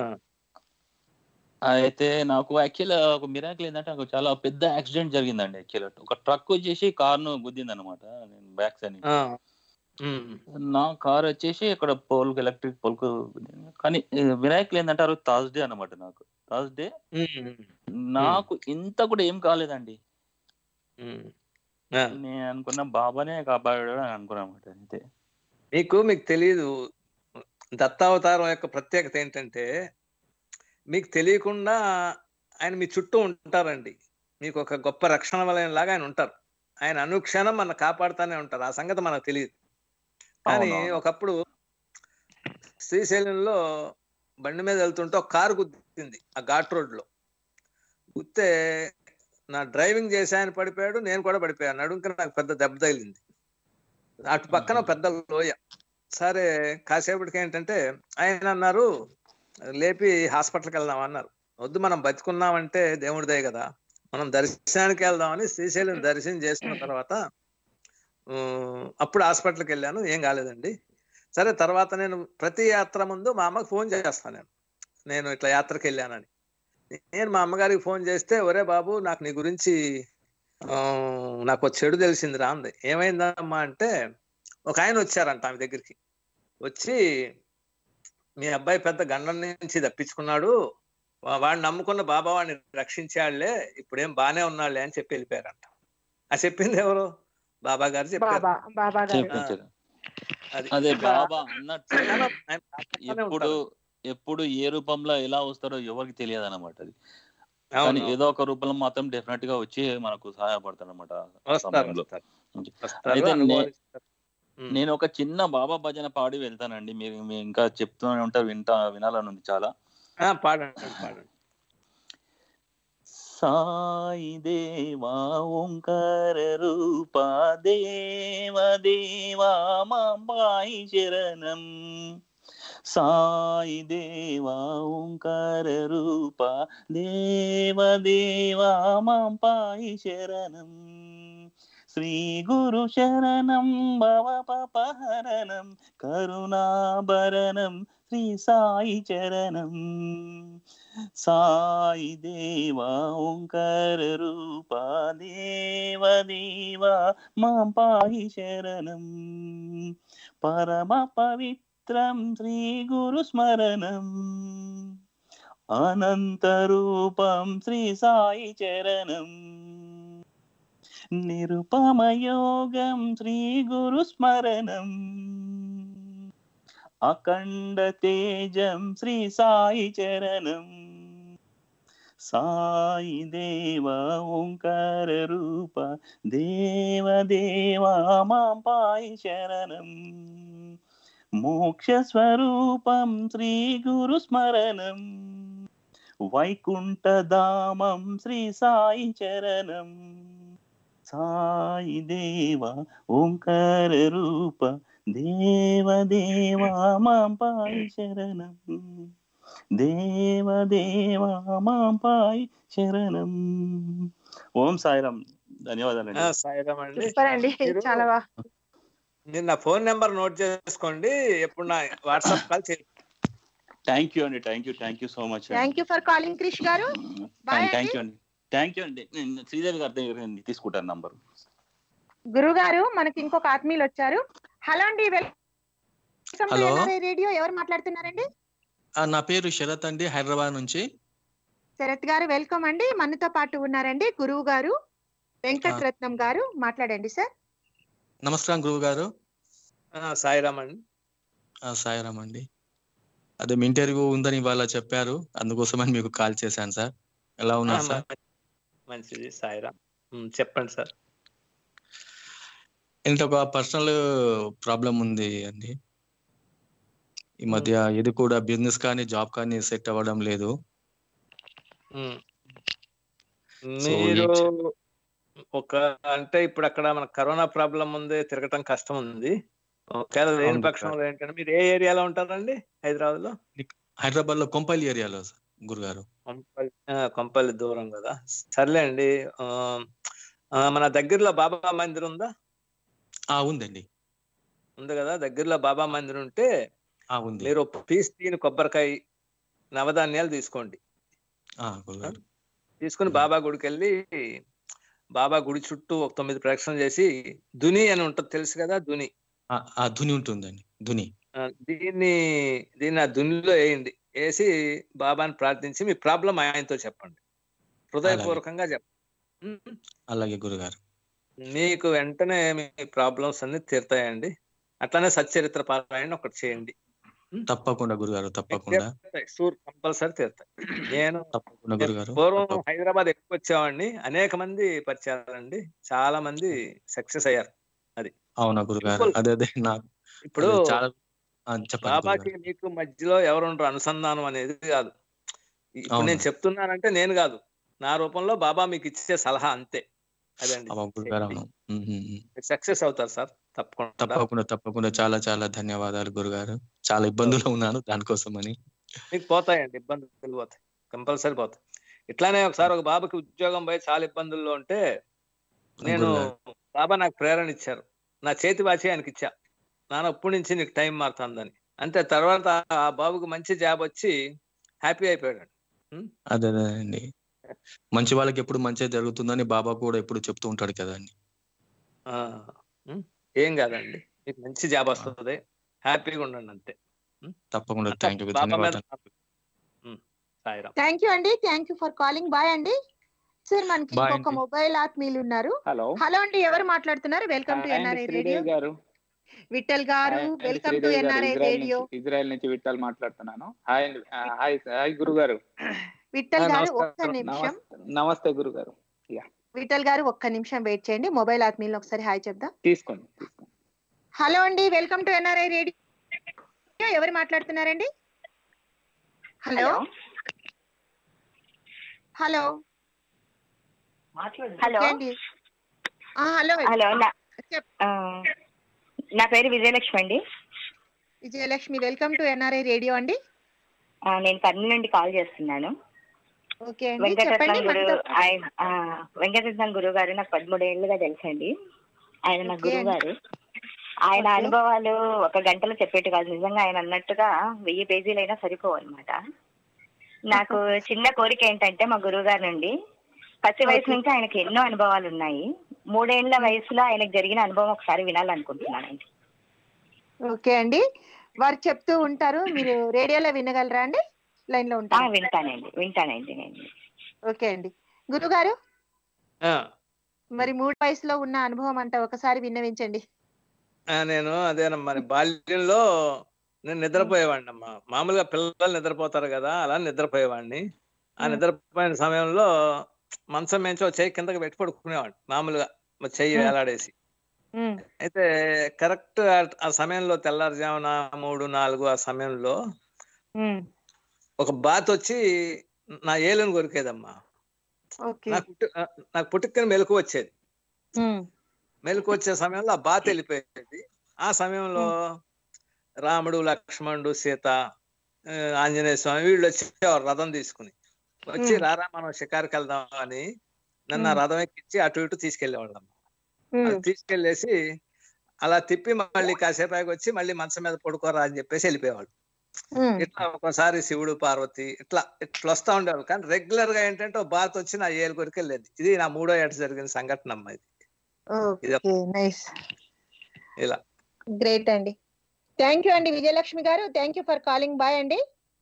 అయితే నాకు యాక్చువల్ ఒక మిరాకిల్ ఏంటంటే నాకు చాలా పెద్ద యాక్సిడెంట్ జరిగిందండి యాక్చువల్ ఒక ట్రక్ వచ్చేసి కార్ను గుద్దింది అనమాట నేను బ్యాక్ సైడ్ నుంచి. ఆ, ఉమ్, నా కార్ వచ్చేసి ఇక్కడ పోల్కి ఎలక్ట్రిక్ పోల్కు కానీ వినాయకులు ఏంటంటే ఆ రోజు థర్స్డే అనమాట నాకు థర్స్డే ఉమ్, నాకు ఇంత కూడా ఏం కాలేదండి ఉమ్. ఆ, నేను అనుకున్న బాబానే కాపాడాడు అని అనుకున్నా అనమాట అంతే మీకు మీకు తెలియదు దత్తావతారం యొక్క ప్రత్యేకత ఏంటంటే మీకు తెలియకుండా ఆయన మీ చుట్టూ ఉంటారండి మీకు ఒక గొప్ప రక్షణ వలయం లాగా ఆయన ఉంటారు ఆయన అనుక్షణం మన కాపాడుతానే ఉంటారు ఆ సంగతి మనకు తెలియదు కానీ అవునవును. ఒకప్పుడు శ్రీశైలంలో బండి మీద వెళ్తుంటే ఒక కారు గుద్దింది ఆ ఘాట్ రోడ్ లో గుద్దితే నా డ్రైవింగ్ చేసి ఆయన పడిపోయాడు నేను కూడా పడిపోయాను నడుంకి నాకు పెద్ద దెబ్బ తగిలింది అటు పక్కన పెద్ద లోయ సరే కాసేపటికి ఏంటంటే ఆయన అన్నారు లేపి హాస్పిటల్కి వెళ్దాం అన్నారు వద్దు మనం బతుకున్నామంటే దేవుడి దయ కదా మనం దర్శనానికి వెళ్దామని శ్రీశైలం దర్శనం చేసుకున్న తర్వాత ఉమ్, అప్పుడు హాస్పిటల్కి వెళ్ళాను ఏం కాలేదండి సరే తర్వాత నేను ప్రతి యాత్ర ముందు మా అమ్మకి ఫోన్ చేస్తాను నేను నేను ఇట్లా యాత్రకి వెళ్ళానని నేను మా అమ్మగారికి ఫోన్ చేస్తే ఒరే బాబు నాకు నీ గురించి ఆ, నాకు ఒక చెడు తెలిసిందిరా అంది ఏమైందమ్మా అంటే ఒక ఆయన వచ్చారంట ఆమె దగ్గరికి వచ్చి మీ అబ్బాయి పెద్ద గండం నుంచి తప్పించుకున్నాడు వా- వాడిని నమ్ముకున్న బాబా వాడిని రక్షించాడులే ఇప్పుడేం బానే ఉన్నాడులే అని చెప్పి వెళ్ళిపోయారంట ఆ చెప్పింది ఎవరు బాబా గారు చెప్పారు బాబా బాబా గారు చెప్పించారు అది అదే ఇంకా బాబా అన్నట్టు ఆయన కాపాడుతూనే ఎప్పుడు ఉంటారు. ఎప్పుడు ఏ రూపంలో ఎలా వస్తారో ఎవరికి తెలియదు అనమాట అది అవును, కానీ అవును. ఏదో ఒక రూపంలో మాత్రం డెఫినెట్ గా వచ్చి మనకు సహాయపడతారు అనమాట వస్తారు సమయంలో వస్తారు ఓకే. వస్తారు అయితే నే- అనుభవిస్తారు. ఉమ్. నేను ఒక చిన్న బాబా భజన పాడి వెళ్తానండి మీరు మీరు ఇంకా చెప్తూనే ఉంటారు వింటా వినాలని ఉంది చాలా ఆ, పాడండి పాడండి సాయి దేవా ఓంకార రూప దేవ దేవా మాంబాయి శరణం సాయి దేవా ఓంకార రూప దేవ దేవా మాంపాయి శరణం శ్రీ గురు శరణం భవ పపహరణం కరుణాభరణం శ్రీ సాయి చరణం సాయి దేవా ఓంకార రూప దేవ దేవా మాం పాహి శరణం పరమ పవిత్రం శ్రీ గురు స్మరణం అనంతరూపం శ్రీ సాయి చరణం నిరుపమయోగం శ్రీ గురు స్మరణం అఖండ తేజం శ్రీ సాయి చరణం సాయి దేవ ఓంకార రూప దేవ దేవా మాం పాయి శరణం మోక్ష స్వరూపం శ్రీ గురు స్మరణం వైకుంఠధామం శ్రీ సాయి చరణం సాయి దేవ ఓంకార రూప దేవ దేవా మాం పాయి శరణం దేవ దేవా మాం పాయి శరణం ఓం సాయిరామ్ ధన్యవాదాలండి ఆ, సాయిరామ్ అండి సూపర్ అండి మీరు- చాలా బాగా మీరు నా ఫోన్ నెంబర్ నోట్ చేసుకోండి ఎప్పుడు నా వాట్సాప్ కాల్ చేయండి థ్యాంక్ యూ అండి thank you thank you so much thank you for calling Krish గారు Bye థ్యాంక్ యూ అండి థ్యాంక్ యూ అండి నేను శ్రీదేవి గారి దగ్గర నుండి తీసుకుంటాను నంబర్ గురువు గారు మనకి ఇంకొక ఆత్మీయులు వచ్చారు హలో అండి welcome to Hello. NRI radio ఎవరు మాట్లాడుతున్నారండి ఆ, నా పేరు శరత్ అండి హైదరాబాద్ నుంచి శరత్ గారు వెల్కమ్ అండి మనతో పాటు ఉన్నారండి గురువు గారు వెంకటరత్నం గారు మాట్లాడండి సార్ నమస్కారం గురువు గారు ఆ, సాయిరామ్ అండి ఆ, సాయిరామ్ అండి అదే మీ ఇంటర్వ్యూ ఉందని ఇవాళ చెప్పారు అందుకోసమని మీకు కాల్ చేశాను సార్ ఎలా ఆ, ఉన్నారు సార్ మంచి- మంచిది సాయిరామ్ ఉమ్, చెప్పండి సార్ ఏంటంటే ఒక పర్సనల్ ప్రాబ్లం ఉంది అండి ఈ మధ్య ఇది కూడా బిజినెస్ కానీ జాబ్ కానీ సెట్ అవ్వడం లేదు ఉమ్. So, మీరు it- ఒక అంటే ఇప్పుడు అక్కడ మన కరోనా ప్రాబ్లం ఉంది తిరగటం కష్టం ఉంది ఒకవేళ లేని అవును పక్షంలో ఏంటంటే మీరు ఏ ఏరియాలో ఉంటారండి హైదరాబాద్ లో హైదరాబాద్ లో కొంపల్లి ఏరియాలో సార్ గురుగారు కొంపల్లి ఆ, కొంపల్లి దూరం కదా సర్లే అండి ఆ, ఆ, మన దగ్గరలో బాబా మందిర్ ఉందా ఆ ఉందండి ఉంది కదా దగ్గరలో బాబా మందిర్ ఉంటే ఆ ఉంది మీరు ఒక పీస్ తీని కొబ్బరికాయ నవధాన్యాలు తీసుకోండి ఆ గురుగారు తీసుకుని బాబా గుడికి వెళ్ళి బాబా గుడి చుట్టూ ఒక తొమ్మిది ప్రదక్షిణలు చేసి దుని అని ఉంటుంది తెలుసు కదా దుని ఆ, ఆ ధుని ఉంటుందండి ధుని ఆ, దీన్ని దీన్ని ఆ దునిలో వేయండి వేసి బాబాని ప్రార్థించి మీ ప్రాబ్లం ఆయనతో చెప్పండి హృదయపూర్వకంగా చెప్పండి ఉమ్. అలాగే గురుగారు మీకు వెంటనే మీ ప్రాబ్లమ్స్ అన్ని తీరుతాయండి అట్లానే సచ్చరిత్ర పారాయణ ఒకటి చేయండి తప్పకుండా గురుగారు తప్పకుండా సూర్ కంపల్సరీ తీరుతాయి నేను తప్పకుండా గురుగారు పూర్వం తప్పకుండా. హైదరాబాద్ ఎక్కువ వచ్చేవాడిని అనేక మంది పరిచయాలండి చాలా మంది సక్సెస్ అయ్యారు అవునా గురుగారు Simple. అదే అదే నాకు ఇప్పుడు అదే చాలా ఆ, చెప్పండి బాబాకి గురుగారు. మీకు మధ్యలో ఎవరు ఉండరు అనుసంధానం అనేది కాదు ఇప్పుడు అవును. నేను చెప్తున్నానంటే నేను కాదు నా రూపంలో బాబా మీకు ఇచ్చే సలహా అంతే అదండి అమ్మ గురుగారు అవును ఉమ్, ఉమ్, ఉమ్. సక్సెస్ అవుతారు సార్ తప్పకుండా తప్పకుండా తప్పకుండా చాలా చాలా ధన్యవాదాలు గురుగారు చాలా ఇబ్బందులు ఉన్నాను దానికోసం అని మీకు పోతాయండి ఇబ్బందులు పోతాయి కంపల్సరీ పోతాయి ఇట్లానే ఒకసారి ఒక బాబుకి ఉద్యోగం పోయి చాలా ఇబ్బందుల్లో ఉంటే నేను గురుగారు. బాబా నాకు ప్రేరణ ఇచ్చారు నా చేతి వాచి ఆయనకి ఇచ్చా నాన్న అప్పటి నుంచి నీకు టైం మారుతుందని అంతే తర్వాత ఆ బాబుకి మంచి జాబ్ వచ్చి హ్యాపీ అయిపోయాడు అదే అదే అండి మంచి వాళ్ళకి ఎప్పుడు మంచి జరుగుతుందని బాబా కూడా ఎప్పుడు చెప్తూ ఉంటాడు కదండి ఆ, ఉం? ఏం కాదండి మీకు మంచి జాబ్ వస్తుంది హ్యాపీగా ఉండండి అంతే తప్పకుండా అంతా థ్యాంక్ యూ బాబా మీద ధన్యవాదాలు ఉం, సాయిరామ్ థ్యాంక్ యూ అండి thank you for calling bye అండి సార్ మనకి Bye ఇంకొక అండి. మొబైల్ ఆత్మీయులు ఉన్నారు హలో హలో అండి ఎవరు మాట్లాడుతున్నారు వెల్కమ్ టు హాయ్ అండి ఎన్ఆర్ఐ రేడియో శ్రీదేవి గారు విఠల్ గారు హాయ్ అండి వెల్కమ్ టు శ్రీదేవి గారు ఎన్ఆర్ఐ ఇజ్రాయెల్ రేడియో నుంచి ఇజ్రాయెల్ నుంచి విట్టాలు మాట్లాడుతున్నాను హాయ్ అండి ఆ, హాయ్ హాయ్ గురు గారు విఠల్ ఆ, గారు నమస్కారం. ఒక్క నిమిషం నమస్తే నమస్తే గురు గారు విఠల్ గారు ఒక్క నిమిషం వెయిట్ చేయండి మొబైల్ ఆత్మీయులు ఒకసారి హాయ్ చెప్దాం తీసుకోండి తీసుకోండి హలో అండి వెల్కమ్ టు ఎన్ఆర్ఐ రేడియో ఎవరు మాట్లాడుతున్నారండి హలో హలో హలో ఓకే అండి ఆ, హలో హలో నా చెప్ ఆ, నా పేరు విజయలక్ష్మి అండి Vijayalakshmi welcome to NRI radio అండి ఆ, నేను కర్నూలు నుండి కాల్ చేస్తున్నాను ఓకే అండి వెంకటరత్నం చెప్పండి గురు మనతో ఆయన ఆ, వెంకటరత్నం గురువు గారు నాకు పదమూడు ఏళ్ళుగా తెలుసండి ఆయన నా ఓకే గురువు అండి. గారు ఆయన ఓకే. అనుభవాలు ఒక గంటలో చెప్పేట్టు కాదు నిజంగా ఆయన అన్నట్టుగా వెయ్యి పేజీలైనా సరిపోవన్నమాట నాకు చిన్న కోరిక ఏంటంటే మా గురువు గారి నుండి పసి వయసు నుంచి ఆయనకి ఎన్నో అనుభవాలు ఉన్నాయి మూడేళ్ల వయసులో ఆయనకు జరిగిన అనుభవం ఒకసారి వినాలనుకుంటున్నానండి ఓకే అండి వారు చెప్తూ ఉంటారు మీరు రేడియోలో వినగలరా అండి లైన్ లో ఆ, ఉంటారు వింటానండి వింటానండి నేను ఓకే అండి గురుగారు ఆ, మరి మూడు వయసులో ఉన్న అనుభవం అంట ఒకసారి విన్నవించండి ఆ, నేను అదేనమ్మా మరి బాల్యంలో నేను నిద్రపోయేవాడిని అమ్మా మామూలుగా పిల్లలు నిద్రపోతారు కదా అలా నిద్రపోయేవాడిని ఆ మ్. నిద్రపోయిన సమయంలో మంచం మేంచి ఒక చెయ్యి కిందకి పెట్టి పడుకునేవాడిని మామూలుగా మా చెయ్యి మ్. వేలాడేసి ఉమ్, అయితే కరెక్ట్ ఆ సమయంలో తెల్లారుజామున మూడు నాలుగు ఆ సమయంలో ఉమ్, ఒక బాత్ వచ్చి నా ఏలును కొరికేదమ్మా ఓకే నాకు పుట్టి- ఆ, నాకు పుట్టుకని మెలకు వచ్చేది ఉమ్, మెలకు వచ్చే సమయంలో ఆ బాత్ వెళ్ళిపోయేది ఆ సమయంలో రాముడు లక్ష్మణుడు సీత ఆ, ఆంజనేయ స్వామి వీళ్ళు వచ్చేవారు రథం తీసుకుని వచ్చి మ్. రారా మనం షికారుకి వెళ్దాం అని నన్ను ఆ మ్. రథం ఎక్కించి అటు ఇటు తీసుకెళ్లేవాళ్ళం ఉమ్, అది తీసుకెళ్లేసి అలా తిప్పి మళ్ళీ కాసేపు ఆగి వచ్చి మళ్ళీ మంచం మీద పడుకోరా అని చెప్పేసి వెళ్ళిపోయేవాళ్ళు ఉమ్, ఇట్లా ఒకసారి శివుడు పార్వతి ఇట్లా ఇట్లా వస్తా ఉండేవాళ్ళు కానీ రెగ్యులర్ గా ఏంటంటే ఓ బాత్ వచ్చి నా ఏలు కొరికి వెళ్ళేది ఇది నా మూడో ఏట జరిగిన సంఘటన అమ్మా ఇది ఇది ఓకే నైస్ ఇలా గ్రేట్ అండి థ్యాంక్ యూ అండి విజయలక్ష్మి గారు thank you for calling bye అండి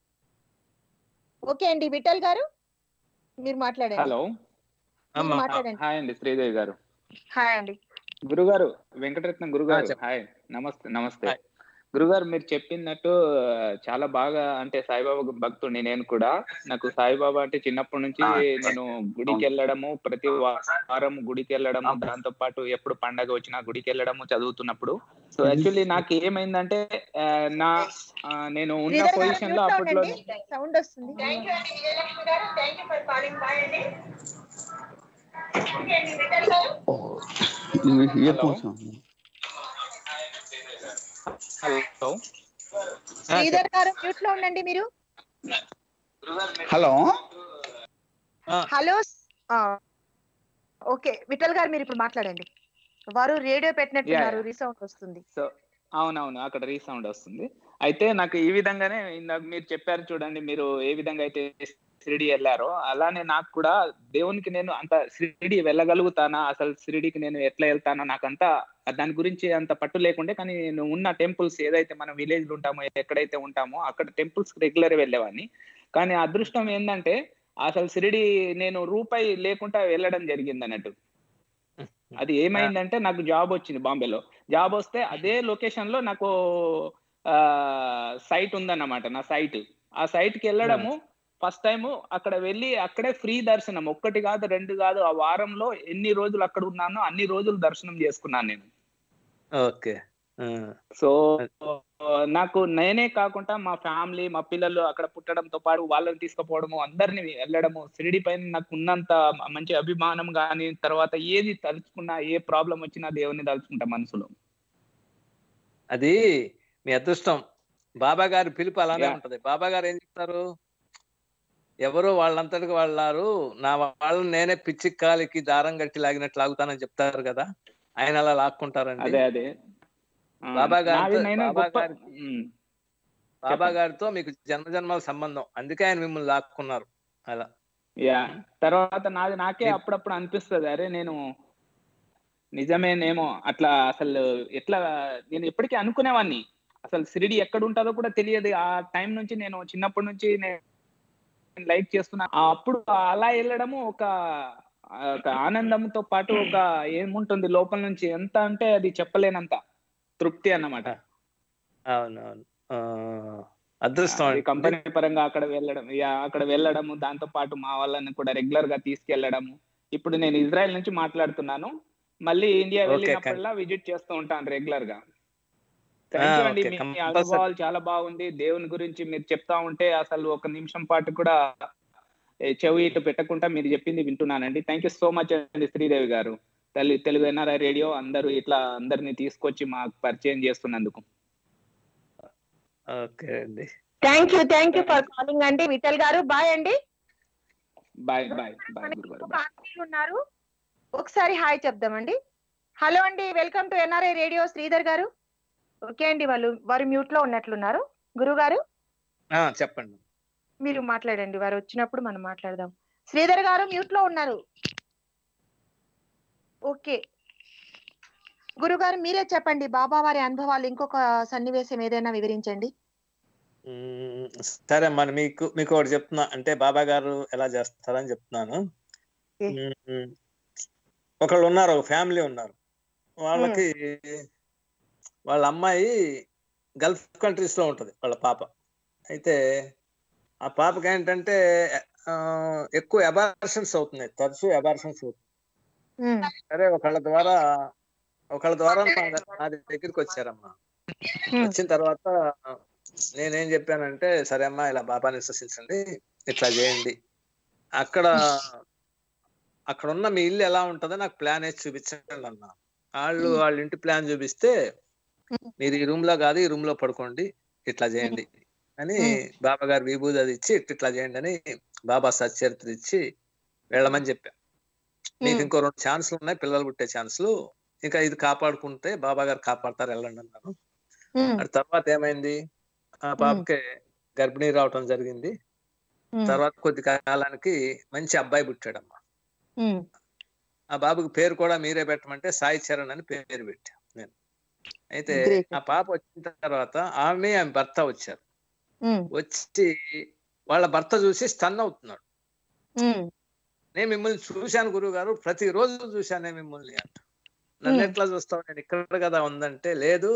ఓకే అండి విఠల్ గారు మీరు మాట్లాడండి హలో మీరు అమ్మా మాట్లాడండి హాయ్ అండి శ్రీదేవి గారు హాయ్ అండి గురుగారు వెంకటరత్నం గురుగారు చెప్పండి. హాయ్ నమస్తే నమస్తే హాయ్. గురుగారు మీరు చెప్పినట్టు ఆ, చాలా బాగా అంటే సాయిబాబా భక్తుడిని నేను కూడా నాకు సాయిబాబా అంటే చిన్నప్పటి నుంచి నేను గుడికి వెళ్ళడము ప్రతి వారం గుడికి వెళ్ళడము దాంతో పాటు ఎప్పుడు పండగ వచ్చినా గుడికి వెళ్ళడము చదువుతున్నప్పుడు సో యాక్చువల్లీ నాకు ఏమైందంటే ఆ, నా ఆ, నేను ఉన్న శ్రీధర్ గారు పొజిషన్ లో mute లో అప్పట్లో ఉండండి. సౌండ్ వస్తుంది థ్యాంక్ యూ అండి విజయలక్ష్మి గారు thank you for calling bye అండి ఓకే అండి విఠల్ గారు హలో శ్రీధర్ గారు మ్యూట్ లో ఉండండి మీరు హలో హలో ఓకే విఠల్ గారు మీరు ఇప్పుడు మాట్లాడండి వారు రేడియో పెట్టినట్టున్నారు Yeah, yeah. రీసౌండ్ వస్తుంది సో అవునవును అక్కడ రీసౌండ్ వస్తుంది అయితే నాకు ఈ విధంగానే ఇందాక మీరు చెప్పారు చూడండి మీరు ఏ విధంగా అయితే షిరిడి వెళ్ళారో అలానే నాకు కూడా దేవునికి నేను అంత షిరిడి వెళ్ళగలుగుతానా అసలు షిరిడికి నేను ఎట్లా వెళ్తానో నాకంతా దాని గురించి అంత పట్టు లేకుండే కానీ నేను ఉన్న టెంపుల్స్ ఏదైతే మనం విలేజ్ లో ఉంటామో ఎక్కడైతే ఉంటామో అక్కడ టెంపుల్స్ రెగ్యులర్ వెళ్ళేవాడిని కానీ అదృష్టం ఏంటంటే అసలు షిరిడి నేను రూపాయి లేకుండా వెళ్ళడం జరిగింది అన్నట్టు అది ఏమైందంటే నాకు జాబ్ వచ్చింది బాంబేలో జాబ్ వస్తే అదే లొకేషన్ లో నాకు సైట్ ఉందన్నమాట నా సైట్ ఆ సైట్ కి వెళ్ళడము ఫస్ట్ టైం అక్కడ వెళ్ళి అక్కడే ఫ్రీ దర్శనం ఒక్కటి కాదు రెండు కాదు ఆ వారంలో ఎన్ని రోజులు అక్కడ ఉన్నానో అన్ని రోజులు దర్శనం చేసుకున్నాను నేను ఓకే ఆ, సో నాకు నేనే కాకుండా మా ఫ్యామిలీ మా పిల్లలు అక్కడ పుట్టడంతో పాటు వాళ్ళని తీసుకుపోవడము అందరిని వెళ్ళడము షిరిడి పైన నాకు ఉన్నంత మంచి అభిమానం కానీ తర్వాత ఏది తలుచుకున్నా ఏ ప్రాబ్లం వచ్చినా దేవుని తలుచుకుంటా మనసులో అది మీ అదృష్టం బాబా గారి పిలుపు అలానే Yeah. ఉంటది బాబా గారు ఏం చెప్తారు ఎవరు వాళ్ళంతటికి వాళ్ళారు నా వాళ్ళని నేనే పిచ్చి కాలికి దారం కట్టి లాగినట్టు లాగుతానని చెప్తారు కదా ఆయన అలా లాక్కుంటారండి అదే అదే ఆ, బాబా నాది గారితో నేను బాబా గొప్ప గారికి ఉమ్, బాబా చెప్పండి. గారితో మీకు జన్మ జన్మల సంబంధం అందుకే ఆయన మిమ్మల్ని లాక్కున్నారు అలా యా తర్వాత నాది నాకే మీ- అప్పుడప్పుడు అనిపిస్తుంది అరే నేను నిజమేనేమో అట్లా అసలు ఎట్లా నేను ఎప్పటికీ అనుకునేవాడిని అసలు సిరిడి ఎక్కడ ఉంటుందో కూడా తెలియదు ఆ టైం నుంచి నేను చిన్నప్పటి నుంచి నేను లైక్ చేస్తున్నా ఆ అప్పుడు అలా వెళ్ళడము ఒక ఒక ఆనందంతో పాటు ఒక ఏముంటుంది లోపల నుంచి ఎంత అంటే అది చెప్పలేనంత తృప్తి అన్నమాట అవునవును ఆ, అదృష్టం అది అండి కంపెనీ పరంగా అక్కడ వెళ్ళడం యా, అక్కడ వెళ్ళడము దాంతో పాటు మా వాళ్ళని కూడా రెగ్యులర్ గా తీసుకెళ్లడము ఇప్పుడు నేను ఇజ్రాయెల్ నుంచి మాట్లాడుతున్నాను మళ్ళీ ఇండియా ఓకే వెళ్ళినప్పుడల్లా విజిట్ చేస్తూ ఉంటాను రెగ్యులర్ గా థ్యాంక్ యూ అండి ఓకే మీ కంపల్సరీ అనుభవాలు చాలా బాగుంది దేవుని గురించి మీరు చెప్తా ఉంటే అసలు ఒక నిమిషం పాటు కూడా ఏ, చెవి ఇటు పెట్టకుండా మీరు చెప్పింది వింటున్నానండి థ్యాంక్ యూ సో మచ్ అండి శ్రీదేవి గారు తెలు తెలుగు ఎన్ఆర్ఐ రేడియో అందరూ ఇట్లా అందరిని తీసుకొచ్చి మాకు పరిచయం చేస్తున్నందుకు ఓకే అండి thank you thank you for calling అండి విఠల్ గారు బాయ్ అండి బాయ్ బాయ్ బాయ్ మనకి గురుగారు ఇంకొక ఆత్మీయులు ఉన్నారు ఒకసారి హాయ్ చెప్దామండి హలో అండి welcome to NRI radio Sridhar గారు ఓకే అండి వాళ్ళు వారు మ్యూట్ లో ఉన్నట్లున్నారు గురువు గారు ఆ, చెప్పండి మీరు మాట్లాడండి వారు వచ్చినప్పుడు మనం మాట్లాడదాం శ్రీధర్ గారు మ్యూట్ లో ఉన్నారు ఓకే గురుగారు మీరే చెప్పండి బాబా వారి అనుభవాలు ఇంకొక సన్నివేశం ఏదైనా వివరించండి మ్మ్. సరే మరి మీకు మీకు ఒకటి చెప్తున్నా అంటే బాబా గారు ఎలా చేస్తారని చెప్తున్నాను ఓకే. మ్మ్. ఒకళ్ళు ఉన్నారు ఒక ఫ్యామిలీ ఉన్నారు వాళ్ళకి వాళ్ళ అమ్మాయి గల్ఫ్ కంట్రీస్ లో ఉంటది వాళ్ళ పాప అయితే ఆ పాపకి ఏంటంటే ఆ, ఎక్కువ అబార్షన్స్ అవుతున్నాయి తరచూ అబార్షన్స్ అవుతున్నాయి ఉమ్, సరే ఒకళ్ళ ద్వారా ఒకళ్ళ ద్వారా నా నా దగ్గరికి వచ్చారమ్మా ఉమ్, వచ్చిన తర్వాత నేనేం చెప్పానంటే సరే అమ్మా ఇలా బాబాని విశ్వసించండి ఇట్లా చేయండి అక్కడ అక్కడ ఉన్న మీ ఇల్లు ఎలా ఉంటుందో నాకు ప్లాన్ వేసి చూపించండి అన్న వాళ్ళు వాళ్ళ ఇంటి ప్లాన్ చూపిస్తే మీరు ఈ రూమ్ లో కాదు ఈ రూమ్ లో పడుకోండి ఇట్లా చేయండి అని బాబా గారు విభూది అది ఇచ్చి ఇట్ ఇట్లా చేయండి అని బాబా సచరిత్ర ఇచ్చి వెళ్ళమని చెప్పా మీకు ఉమ్, ఇంకో రెండు ఛాన్స్లు ఉన్నాయి పిల్లలు పుట్టే ఛాన్స్లు ఇంకా ఇది కాపాడుకుంటే బాబా గారు కాపాడతారు వెళ్ళండి అన్నాను ఉమ్, అటు తర్వాత ఏమైంది ఆ పాపకి గర్భిణీ రావటం జరిగింది ఉమ్, తర్వాత కొద్ది కాలానికి మంచి అబ్బాయి పుట్టాడమ్మా ఉమ్, ఆ బాబుకి పేరు కూడా మీరే పెట్టమంటే సాయి చరణ్ అని పేరు పెట్టా నేను అయితే Great. ఆ పాప వచ్చిన తర్వాత ఆమె ఆమె భర్త వచ్చారు ఉమ్, వచ్చి వాళ్ళ భర్త చూసి స్టన్ అవుతున్నాడు ఉమ్, నేను మిమ్మల్ని చూశాను గురువు గారు ప్రతిరోజు చూశానే మిమ్మల్ని అంట నన్ను Hmm. ఎట్లా చూస్తావు నేను ఇక్కడ కదా ఉందంటే లేదు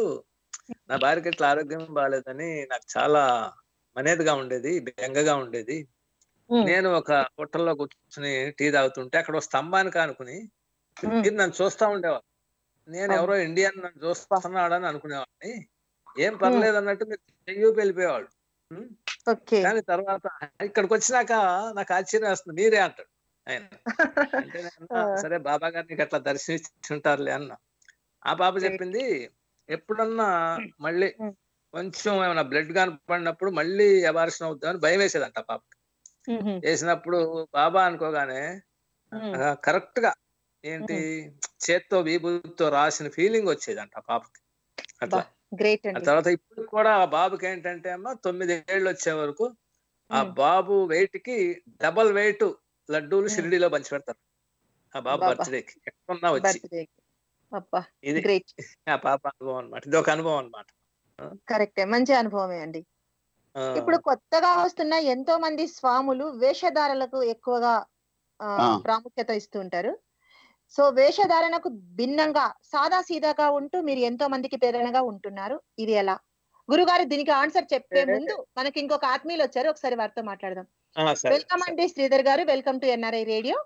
నా భార్యకి ఇట్లా ఆరోగ్యం బాగాలేదని నాకు చాలా మనేదిగా ఉండేది బెంగగా ఉండేది ఉమ్, నేను ఒక హోటల్లో కూర్చుని టీ తాగుతుంటే అక్కడ ఒక స్తంభానికి ఆనుకుని ఉమ్, మీరు నన్ను చూస్తా ఉండేవారు నేను అవును. ఎవరో ఇండియన్ నన్ను చూస్తున్నాడని అనుకునేవాడిని ఏం పర్లేదు అన్నట్టు మీరు చెయ్యి వెళ్ళిపోయేవాళ్ళు ఉం? ఓకే కానీ తర్వాత ఇక్కడికి వచ్చినాక నాకు ఆశ్చర్యం వేస్తుంది మీరే అంటాడు ఆయన అంటే నేను అన్నా, ఆ. సరే బాబా గారు నీకు అట్లా దర్శనించుంటారులే అన్న ఆ పాప చెప్పింది ఎప్పుడన్నా మళ్ళీ ఉం. కొంచెం ఏమైనా బ్లడ్ కనపడినప్పుడు మళ్ళీ అబార్షన్ అవుతుందని భయం వేసేదంట ఆ పాప ఉమ్, వేసినప్పుడు బాబా అనుకోగానే ఉమ్, కరెక్ట్ గా ఏంటి చేత్తో విభూతితో రాసిన ఫీలింగ్ వచ్చేదంట ఆ పాపకి అట్లా గ్రేట్ ఆ అండి తర్వాత ఇప్పుడు కూడా ఆ బాబుకి ఏంటంటే అమ్మా తొమ్మిది ఏళ్ళు వచ్చే వరకు ఆ ఉమ్. బాబు వెయిట్ కి డబల్ వెయిట్ లడ్డూలు ఉమ్. షిరిడీలో పంచి పెడతారు ఆ బాబు బాబా. బర్త్డేకి ఎక్కడున్నా వచ్చి బర్త్డే అబ్బా ఇది గ్రేట్ ఆ పాప అనుభవం అనమాట ఇది ఒక అనుభవం అనమాట కరెక్టే మంచి అనుభవమే అండి ఇప్పుడు కొత్తగా వస్తున్న ఎంతో మంది స్వాములు వేషధారలకు ఎక్కువగా ఆ, ఆ. ప్రాముఖ్యత ఇస్తూ ఉంటారు సో వేషధారణకు భిన్నంగా సాదా సీదాగా ఉంటూ మీరు ఎంతో మందికి ప్రేరణగా ఉంటున్నారు ఇది ఎలా గురుగారు దీనికి ఆన్సర్ చెప్పే ముందు మనకి ఇంకొక ఆత్మీయులు వచ్చారు ఒకసారి వారితో మాట్లాడదాం వెల్కమ్ అండి శ్రీధర్ గారు welcome to NRI radio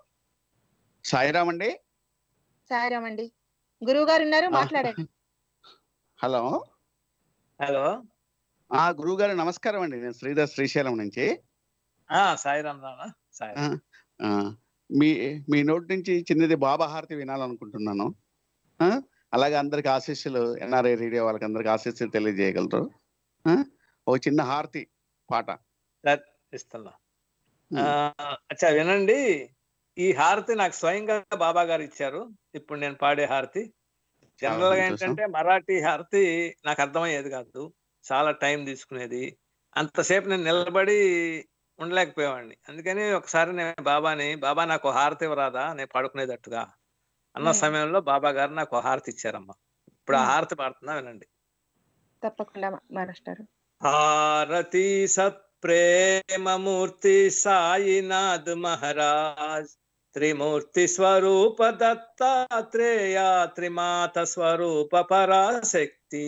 Sairam అండి సాయిరామ్ అండి గురువు గారు ఉన్నారు ఆ. మాట్లాడండి హలో హలో ఆ గురువు గారు నమస్కారం అండి నేను శ్రీధర్ శ్రీశైలం నుంచి ఆ సాయిరామ్ నాన్న సాయి ఆ, ఆ, మీ మీ నోటి నుంచి చిన్నది బాబా హారతి వినాలనుకుంటున్నాను ఆ, అలాగే అందరికి ఆశీస్సులు ఎన్ఆర్ఐ రేడియో వాళ్ళకి అందరికి ఆశీస్సులు తెలియజేయగలరు ఆ, ఓ చిన్న హారతి పాట సరే, ఇస్తున్నా ఆ, అచ్చా వినండి ఈ హారతి నాకు స్వయంగా బాబా గారు ఇచ్చారు ఇప్పుడు నేను పాడే హారతి జనరల్ గా సంతోషం. ఏంటంటే మరాఠీ హారతి నాకు అర్థమయ్యేది కాదు చాలా టైం తీసుకునేది అంతసేపు నేను నిలబడి ఉండలేకపోయేవాడిని అందుకని ఒకసారి నేను బాబాని బాబా నాకు ఓ హారతి ఇవ్వరాదా నేను పడుకునేటట్టుగా అన్న మ్మ్. సమయంలో బాబా గారు నాకు ఓ హారతి ఇచ్చారమ్మా ఇప్పుడు ఆ మ్మ్. హారతి పాడుతున్నా వినండి తప్పకుండా మాస్టర్ హారతి సత్ప్రేమమూర్తి సాయినాథ్ మహారాజ్ త్రిమూర్తి స్వరూప దత్తాత్రేయ త్రిమాత స్వరూప పరాశక్తి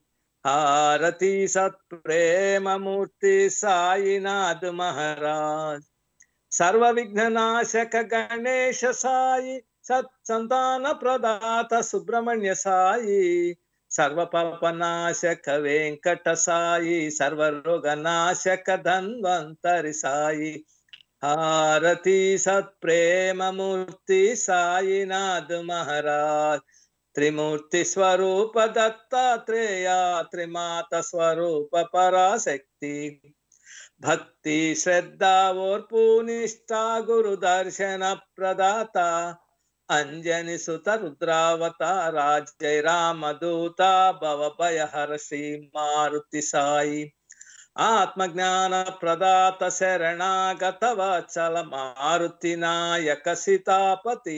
హారతి సత్ప్రేమమూర్తి సాయినాథ్ మహారాజ్ సర్వ విఘ్ననాశక గణేశ సాయి సత్ సంతాన ప్రదాత సుబ్రహ్మణ్య సాయి సర్వ పాపనాశక వెంకట సాయి సర్వరోగ నాశక ధన్వంతరి సాయి హారతి సత్ప్రేమమూర్తి సాయినాథ్ మహారాజ్ త్రిమూర్తి స్వరూప దత్తాత్రేయ త్రిమాత స్వరూప పరాశక్తి భక్తి శ్రద్ధ ఓర్పు నిష్ఠా గురు దర్శన ప్రదాత అంజని సుత రుద్రావతార జయ రామదూత భవ భయహర శ్రీ మారుతి సాయి ఆత్మజ్ఞాన ప్రదాత శరణాగత వత్సల మారుతి నాయక సీతాపతి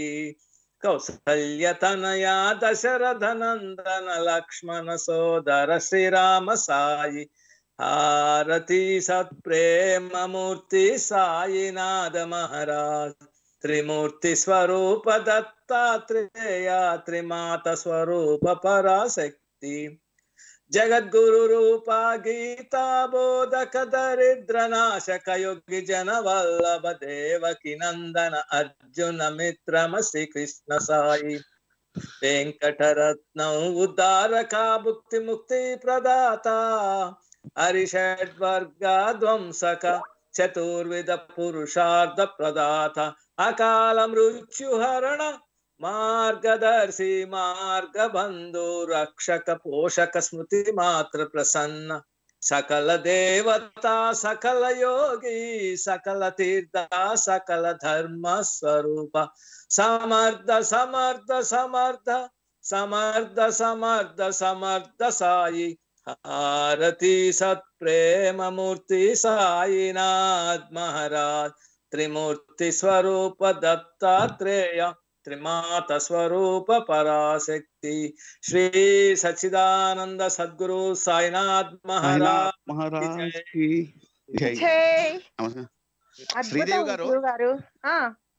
కౌసల్యతనయా దశరథ నందన లక్ష్మణ సోదర శ్రీరామ సాయి హారతి సత్ప్రేమమూర్తి సాయినాథ మహారాజ్ త్రిమూర్తి స్వరూప దత్తాత్రేయ త్రిమాత స్వరూప పరాశక్తి జగద్గురు రూప గీతా బోధక దరిద్ర నాశక యోగి జన వల్లభ దేవకి నందన అర్జున మిత్రమ శ్రీకృష్ణ సాయి వెంకటరత్నం ఉద్ధారక భుక్తి ముక్తి ప్రదాత హరిషడ్వర్గ ధ్వంసక చతుర్విధ పురుషార్థ ప్రదాత అకాల మృత్యుహరణ మార్గదర్శి మార్గబంధు రక్షక పోషక స్మృతి మాత్ర ప్రసన్న సకల దేవత సకల యోగి సకల తీర్థ సకల ధర్మ స్వరూప సమర్థ సమర్థ సమర్థ సమర్థ సమర్థ సమర్థ సాయి హారతి సత్ప్రేమమూర్తి సాయినాథ్ మహారాజ్ త్రిమూర్తి స్వరూప దత్తాత్రేయ త్రిమాత స్వరూప పరాశక్తి శ్రీ సచ్చిదానంద సద్గురు సాయినాథ్ మహారాజ్ మహారాజ్ కి జై ఛే, నమస్కారం. అద్భుతం శ్రీదేవి గారు గురుగారు ఆ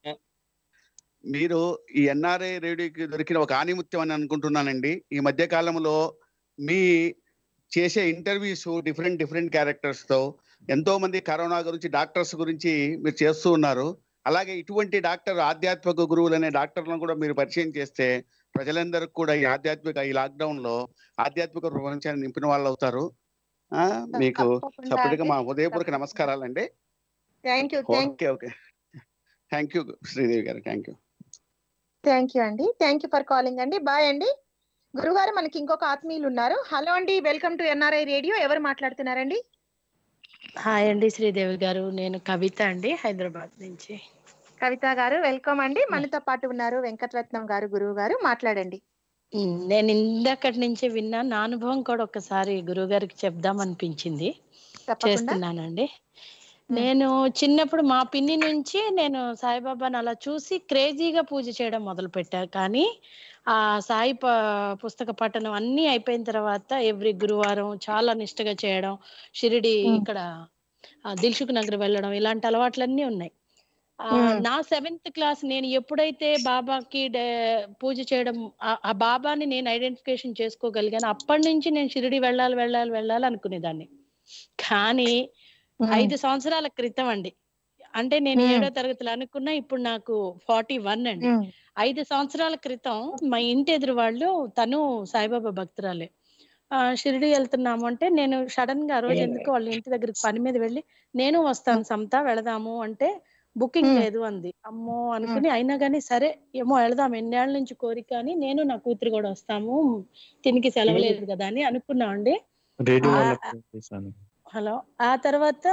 మీరు ఈ ఎన్ఆర్ఐ రేడియోకి దొరికిన ఒక ఆనిముత్యం అని అనుకుంటున్నానండి ఈ మధ్య కాలంలో మీ చేసే ఇంటర్వ్యూస్ డిఫరెంట్ డిఫరెంట్ క్యారెక్టర్స్ తో ఎంతో మంది కరోనా గురించి డాక్టర్స్ గురించి మీరు చేస్తూ ఉన్నారు అలాగే ఇటువంటి డాక్టర్ ఆధ్యాత్మిక గురువులు అనే డాక్టర్లను కూడా మీరు పరిచయం చేస్తే ప్రజలందరికీ కూడా ఈ ఆధ్యాత్మిక ఈ లాక్డౌన్ లో ఆధ్యాత్మిక ప్రపంచాన్ని నింపిన వాళ్ళు అవుతారు ఆ, మీకు తప్పకుండా సపరేట్గా మా అండి. హృదయపూర్వక తప్పకుండా. నమస్కారాలండి thank you thank okay okay thank you Sridevi గారు థ్యాంక్ యూ థ్యాంక్ యూ అండి థ్యాంక్ యూ ఫర్ కాలింగ్ అండి బాయ్ అండి గురుగారు మనకి ఇంకొక ఆత్మీయులు ఉన్నారు హలో అండి వెల్కమ్ టు ఎన్ఆర్ఐ రేడియో ఎవరు మాట్లాడుతున్నారండి హాయ్ అండి శ్రీదేవి గారు నేను కవిత అండి హైదరాబాద్ నుంచి కవిత గారు వెల్కమ్ అండి మనతో పాటు ఉన్నారు వెంకటరత్నం గారు గురువు గారు మాట్లాడండి ఉమ్, నేను ఇందాకటి నుంచి విన్నా నా అనుభవం కూడా ఒకసారి గురువు గారికి చెప్దాం అనిపించింది తప్పకుండా చేస్తున్నానండి నేను చిన్నప్పుడు మా పిన్ని నుంచి నేను సాయిబాబాని అలా చూసి క్రేజీగా పూజ చేయడం మొదలు పెట్టా కానీ ఆ సాయి ప- పుస్తక పఠనం అన్ని అయిపోయిన తర్వాత ఎవ్రీ గురువారం చాలా నిష్టగా చేయడం షిరిడి మ్మ్. ఇక్కడ ఆ, దిల్సుఖ్ నగర్ వెళ్ళడం ఇలాంటి అలవాట్లన్నీ ఉన్నాయి ఆ, మ్మ్. నా సెవెంత్ క్లాస్ నేను ఎప్పుడైతే బాబాకి డే- పూజ చేయడం ఆ- ఆ బాబాని నేను ఐడెంటిఫికేషన్ చేసుకోగలిగాను అప్పటి నుంచి నేను షిరిడి వెళ్ళాలి వెళ్ళాలి వెళ్ళాలి అనుకునేదాన్ని కానీ ఐదు సంవత్సరాల క్రితం అండి అంటే నేను మ్మ్. ఏడో తరగతిలో అనుకున్నా ఇప్పుడు నాకు ఫార్టీ వన్ అండి ఐదు సంవత్సరాల క్రితం మా ఇంటి ఎదురు వాళ్ళు తను సాయిబాబా భక్తురాలే ఆ, షిరిడి వెళ్తున్నాము అంటే నేను సడన్ గా ఆ రోజు ఎందుకు వాళ్ళ ఇంటి దగ్గరికి పని మీద వెళ్ళి నేను వస్తాను సమత వెళదాము అంటే బుకింగ్ మ్మ్. లేదు అంది అమ్మో అనుకుని అయినా కానీ సరే ఏమో వెళదాం ఎన్నేళ్ల నుంచి కోరిక అని నేను నా కూతురు కూడా వస్తాము తినికి సెలవు లేదు కదా అని అనుకున్నాం అండి రేడియో ఆ- వాళ్ళకి ఫోన్ చేశాను హలో ఆ తర్వాత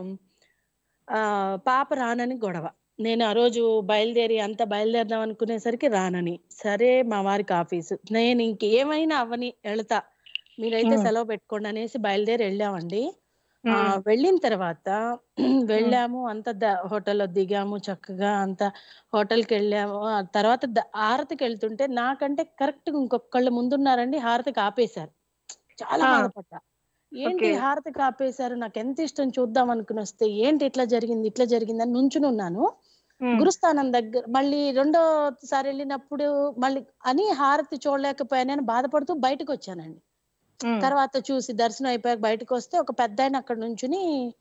ఆ పాప రానని గొడవ నేను ఆ రోజు బయలుదేరి అంత బయలుదేరదాం అనుకునేసరికి రానని సరే మా వారికి ఆఫీసు నేను ఇంకేమైనా అవని వెళతా మీరైతే మ్మ్. సెలవు పెట్టుకోండి అనేసి బయలుదేరి వెళ్ళామండి ఆ మ్మ్. వెళ్ళిన తర్వాత వెళ్ళాము అంత ద- హోటల్లో దిగాము చక్కగా అంత హోటల్కి వెళ్ళాము ఆ తర్వాత ద- హారతికి వెళ్తుంటే నాకంటే కరెక్ట్ ఇంకొకళ్ళు ముందున్నారండి హారతికి ఆపేశారు చాలా ఆ. బాధపడ్డా ఏంటి ఓకే. హారతికి ఆపేశారు నాకు ఎంత ఇష్టం చూద్దాం అనుకుని వస్తే ఏంటి ఇట్లా జరిగింది ఇట్లా జరిగింది అని నుంచుని ఉన్నాను మ్మ్. గురుస్థానం దగ్గర మళ్ళీ రెండోసారి వెళ్ళినప్పుడు మళ్ళీ అని హారతి చూడలేకపోయానని బాధపడుతూ బయటకు వచ్చానండి మ్మ్. తర్వాత చూసి దర్శనం అయిపోయాక బయటకు వస్తే ఒక పెద్ద ఆయన అక్కడ నుంచుని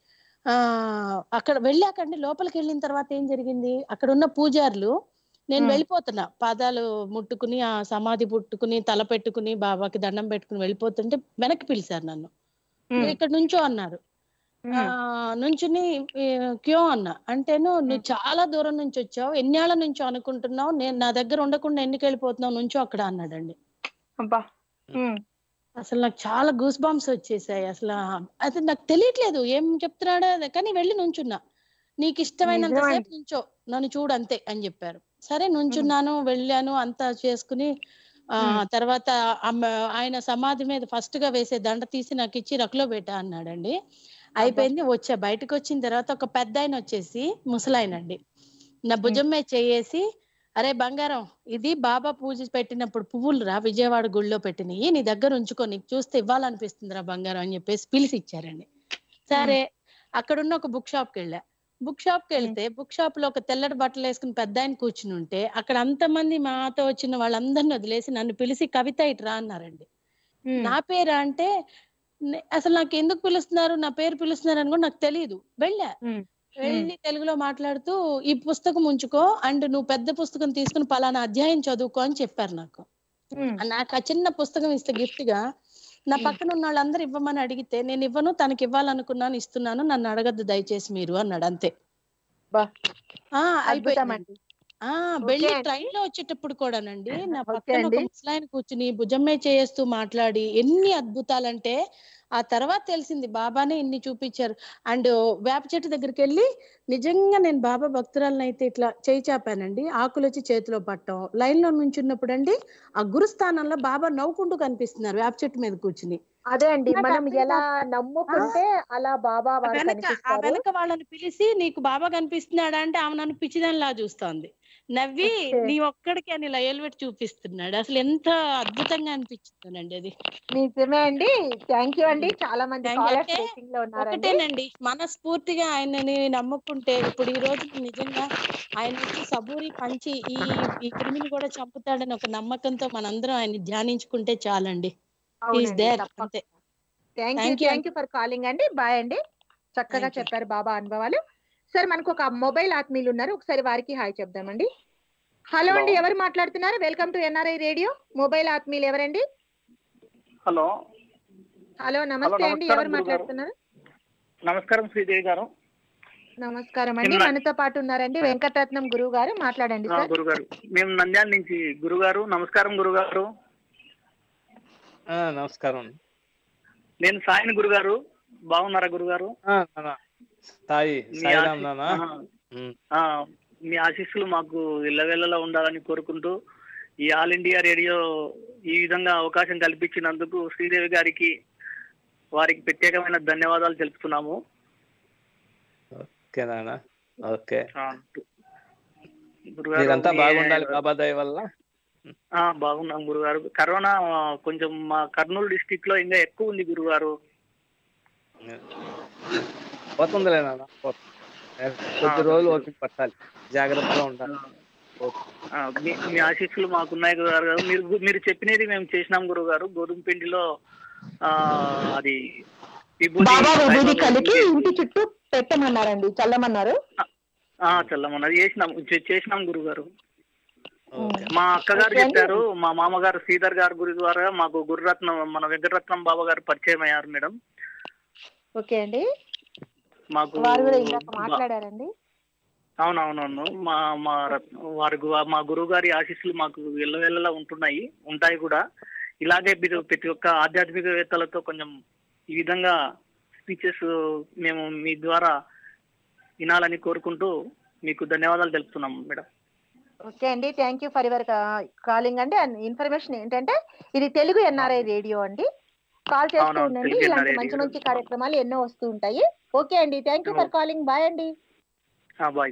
ఆ అక్కడ వెళ్ళాకండి లోపలికి వెళ్ళిన తర్వాత ఏం జరిగింది అక్కడ ఉన్న పూజారులు నేను మ్మ్. వెళ్ళిపోతున్నా పాదాలు ముట్టుకుని ఆ సమాధి పుట్టుకుని తల పెట్టుకుని బాబాకి దండం పెట్టుకుని వెళ్ళిపోతుంటే వెనక్కి పిలిచారు నన్ను మ్మ్. నువ్వు ఇక్కడ నుంచో అన్నారు ఆ మ్మ్. నుంచుని "ఏ, క్యో అన్న అంటేను నువ్వు చాలా దూరం నుంచి వచ్చావు ఎన్నేళ్ల నుంచో అనుకుంటున్నావు నేను నా దగ్గర ఉండకుండా ఎన్నికి వెళ్ళిపోతున్నావు నుంచో అక్కడ అన్నాడండి అబ్బా మ్మ్. అసలు నాకు చాలా గూస్ బాంబ్స్ వచ్చేసాయి అసలు అది నాకు తెలియట్లేదు ఏం చెప్తున్నాడో అది, కానీ వెళ్ళి నుంచున్నా నీకు ఇష్టమైనంత నిజమండి. సేపు నుంచో నన్ను చూడు అంతే అని చెప్పారు సరే నుంచున్నాను వెళ్ళాను అంతా చేసుకుని ఆ మ్మ్. తర్వాత అమ్మ- ఆయన సమాధి మీద ఫస్ట్ గా వేసే దండ తీసి నాకు ఇచ్చి రక్లో పెట్టా అన్నాడండి అయిపోయింది వచ్చా బయటకు వచ్చిన తర్వాత ఒక పెద్ద ఆయన వచ్చేసి ముసలాయనండి నా భుజం మీద చేయేసి అరే బంగారం ఇది బాబా పూజ పెట్టినప్పుడు పువ్వులు రా విజయవాడ గుళ్ళో పెట్టినవి నీ దగ్గర ఉంచుకో నీకు చూస్తే ఇవ్వాలనిపిస్తుందిరా బంగారం అని చెప్పేసి పిలిచి ఇచ్చారండి సరే అక్కడున్న ఒక బుక్ షాప్ కి వెళ్ళా బుక్ షాప్ కి వెళ్తే బుక్ షాప్ లో ఒక తెల్లటి బట్టలు వేసుకుని పెద్ద ఆయన కూర్చుని ఉంటే అక్కడ అంతమంది మాతో వచ్చిన వాళ్ళందరిని వదిలేసి నన్ను పిలిచి కవిత ఇట్రా అన్నారండి మ్మ్. నా పేరా అంటే నే- అసలు నాకు ఎందుకు పిలుస్తున్నారు నా పేరు పిలుస్తున్నారు అని కూడా నాకు తెలియదు వెళ్ళా మ్మ్. వెళ్ళి తెలుగులో మాట్లాడుతూ ఈ పుస్తకం ఉంచుకో అండ్ నువ్వు పెద్ద పుస్తకం తీసుకుని పలానా అధ్యాయం చదువుకో అని చెప్పారు నాకు మ్మ్. నాకు ఆ చిన్న పుస్తకం ఇస్తే గిఫ్ట్ గా నా పక్కన ఉన్న వాళ్ళందరూ ఇవ్వమని అడిగితే నేను ఇవ్వను తనకి ఇవ్వాలనుకున్నాను ఇస్తున్నాను నన్ను అడగద్దు దయచేసి మీరు అన్నాడు అంతే బా ఆ అద్భుతం అయిపోయింది అండి ఆ ఓకే వెళ్ళి అండి. ట్రైన్ లో వచ్చేటప్పుడు కూడానండి నా ఓకే పక్కన ఒక అండి. ముసలాయన కూర్చుని భుజమ్మే చేస్తూ మాట్లాడి ఎన్ని అద్భుతాలంటే ఆ తర్వాత తెలిసింది బాబానే ఇన్ని చూపించారు అండ్ వేప చెట్టు దగ్గరికి వెళ్ళి నిజంగా నేను బాబా భక్తురాలను అయితే ఇట్లా చేయి చాపానండి ఆకులు వచ్చి చేతిలో పట్టం లైన్ లో నుంచున్నప్పుడు అండి ఆ గురుస్థానంలో బాబా నవ్వుకుంటూ కనిపిస్తున్నారు వేప చెట్టు మీద కూర్చుని అదే అండి నాకు మనం అర్థం ఎలా కాదు. నమ్ముకుంటే అలా బాబా ఆ వారు వెనక ఆ కనిపిస్తారు వెనక వాళ్ళని పిలిచి నీకు బాబా కనిపిస్తున్నాడా అంటే ఆమె నన్ను పిచ్చిదానిలా చూస్తోంది నవ్వి ఓకే. నీ ఒక్కడికి అని ఇలా ఏలుపెట్టి చూపిస్తున్నాడు అసలు ఎంత అద్భుతంగా అనిపించిందనండి అది నిజమే అండి థ్యాంక్ యూ అండి చాలా మంది Thank you. కాలర్స్ అంటే వెయిటింగ్ లో ఉన్నారండి ఒకటేనండి మనస్ఫూర్తిగా ఆయనని నమ్ముకుంటే ఇప్పుడు ఈ రోజు నిజంగా ఆయన వచ్చి సబూరి పంచి ఈ ఈ క్రిమిని కూడా చంపుతాడని ఒక నమ్మకంతో మనందరం ఆయన ధ్యానించుకుంటే చాలండి ఈస్ అవునండి దేర్ తప్పకుండా అంతే thank you thank you thank you for calling అండి బాయ్ అండి చక్కగా Thank you. చెప్పారు బాబా అనుభవాలు సార్ మనకు ఒక మొబైల్ ఆత్మీయులు ఉన్నారు ఒకసారి వారికి హాయ్ చెప్దామండి హలో అండి Hello. ఎవరు మాట్లాడుతున్నారు welcome to NRI radio mobile ఆత్మీయులు ఎవరండి హలో హలో నమస్తే అండి నమస్కారం, ఎవరు గురుగారు. మాట్లాడుతున్నారు నమస్కారం శ్రీదేవి గారు నమస్కారం అండి నిన్న- మనతో పాటు ఉన్నారండి వెంకటరత్నం గురువు గారు మాట్లాడండి ఆ, సార్ గురుగారు మేము నంద్యాల నుంచి గురుగారు నమస్కారం గురుగారు ఆ, నమస్కారం నేను సాయిని గురుగారు బాగున్నారా గురుగారు ఆ, నాన్న. సాయి మీ సాయిరామ్ ఆశీ- నాన్న ఆ, ఉమ్. ఆ, మీ ఆశీస్సులు మాకు ఇళ్ళవేళలా ఉండాలని కోరుకుంటూ ఈ ఆల్ ఇండియా రేడియో ఈ విధంగా అవకాశం కల్పించినందుకు శ్రీదేవి గారికి వారికి ప్రత్యేకమైన ధన్యవాదాలు తెలుపుతున్నాము ఓకే నాన్న ఓకే ఆ, గురుగారు మీరంతా మీ- బాగుండాలి బాబా దయ వల్ల ఆ, బాగున్నాం గురుగారు కరోనా ఆ, కొంచెం మా కర్నూలు డిస్టిక్ లో ఇంకా ఎక్కువ ఉంది గురుగారు పోతుందిలే నాన్న పోతుంది. కొద్ది రోజులు ఓపిక పట్టాలి జాగ్రత్తగా ఉండాలి ఆ, మీ మీ ఆశీస్సులు మాకున్నాయి గురుగారు గారు మీరు మీరు చెప్పినది మేము చేసినాం గురుగారు గోధుమ పిండిలో ఆ అది విభూది బాబా విభూది సాయిబాబా కలిపి విభూది ఇంటి చుట్టూ పెట్టమన్నారండి చల్లమన్నారు ఆ, చల్లమన్నది చేసినాం చే- చేసినాం గురుగారు మా అక్కగారు ఓకే అండి. చెప్పారు మా మామగారు శ్రీధర్ గారి గురి ద్వారా మాకు గురురత్నం మన వెంకటరత్నం బాబా గారు పరిచయం అయ్యారు మేడం ఓకే అండి మాకు వారు కూడా ఇందాక మాట్లాడారండి అవునవునవును మా మా రత్- వారి గు- మా గురువు గారి ఆశీస్సులు మాకు ఎల్లవెల్లలా ఉంటున్నాయి ఉంటాయి కూడా ఇలాగే మీరు ప్రతి ఒక్క ఆధ్యాత్మికవేత్తలతో కొంచెం ఈ విధంగా స్పీచెస్ మేము మీ ద్వారా వినాలని కోరుకుంటూ మీకు ధన్యవాదాలు తెలుపుతున్నాం మేడం ఓకే అండి thank you for your calling అండి అండ్ ఇన్ఫర్మేషన్ ఏంటంటే ఇది తెలుగు ఎన్ఆర్ఐ రేడియో అండి కాల్ చేస్తూ అవునవును, ఉండండి తెలుగు ఇలాంటి NRI మంచి రేడియో. మంచి కార్యక్రమాలు ఎన్నో వస్తూ ఉంటాయి ఓకే అండి thank you for calling bye అండి బాయ్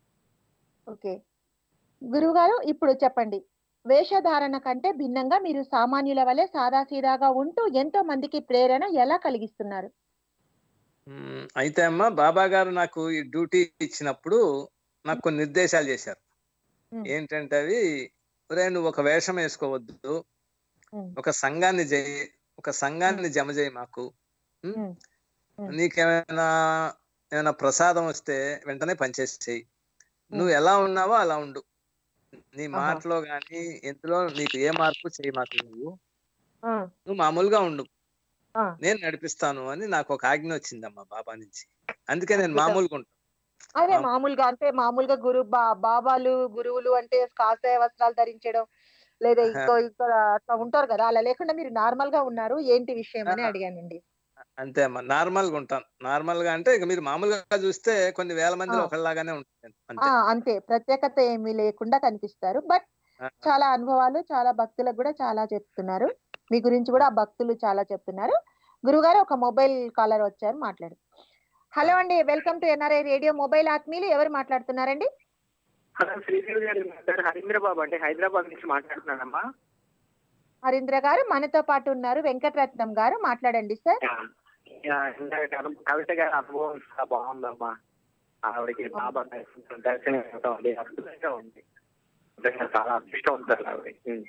ఓకే గురువు గారు ఇప్పుడు చెప్పండి వేషధారణ కంటే భిన్నంగా మీరు సామాన్యుల వలె సాదాసీదాగా ఉంటూ ఎంతో మందికి ప్రేరణ ఎలా కలిగిస్తున్నారు మ్మ్. అయితే అమ్మా బాబా గారు నాకు ఈ డ్యూటీ ఇచ్చినప్పుడు నాకు కొన్ని నిర్దేశాలు చేశారు మ్మ్. ఏంటంటే అవి ఒరే నువ్వు ఒక వేషం వేసుకోవద్దు మ్మ్. ఒక సంఘాన్ని చేయి ఒక సంఘాన్ని జమ చేయి మాకు మ్మ్? మ్మ్. మ్మ్. నీకేమైనా ఏమైనా ప్రసాదం వస్తే వెంటనే పనిచేసేయి నువ్వు ఎలా ఉన్నావో అలా ఉండు నీ ఆహా. మాటలో గాని ఎందులో నీకు ఏ మార్పు చేయి మాకు నువ్వు ఆ, నువ్వు మామూలుగా ఉండు ఆ. నేను నడిపిస్తాను అని నాకు ఒక ఆజ్ఞ వచ్చిందమ్మా బాబా నుంచి అందుకే నేను అద్భుతం. మామూలుగా ఉంటాను అదే ఆ. మామూలుగా అంటే మామూలుగా గురు బా బాబాలు గురువులు అంటే కాషాయ వస్త్రాలు ధరించడం లేదా ఇంకో ఇంకో అట్లా ఉంటారు కదా అలా లేకుండా మీరు నార్మల్ గా ఉన్నారు ఏంటి విషయం అని ఆ. అడిగానండి అంతే అమ్మా నార్మల్ గా ఉంటాను నార్మల్ గా అంటే ఇక మీరు మామూలుగా చూస్తే కొన్ని వేల మందిలో ఆ. ఒకళ్ళలాగానే ఉంటుంది ఆ అంతే అంతే ప్రత్యేకత ఏమీ లేకుండా కనిపిస్తారు బట్ ఆ. చాలా అనుభవాలు చాలా భక్తులకు కూడా చాలా చెప్తున్నారు మీ గురించి కూడా ఆ భక్తులు చాలా చెప్తున్నారు గురుగారు ఒక మొబైల్ కాలర్ వచ్చారు మాట్లాడు హలో అండి welcome to NRI radio mobile ఆత్మీయులు ఎవరు మాట్లాడుతున్నారండి హలో శ్రీదేవి గారు నా పేరు హరీంద్ర బాబు అంటే హైదరాబాద్ నుంచి మాట్లాడుతున్నానమ్మా హరీంద్ర గారు మనతో పాటు ఉన్నారు వెంకటరత్నం గారు మాట్లాడండి సార్ యా, ఇందాక అను- కవిత గారి అనుభవం చాలా బాగుందమ్మా ఆవిడకి బాబా దర్శనం దర్శనం ఇవ్వటం అది అద్భుతంగా ఉంది నిజంగా చాలా అదృష్టవంతులు ఆవిడ ఉమ్.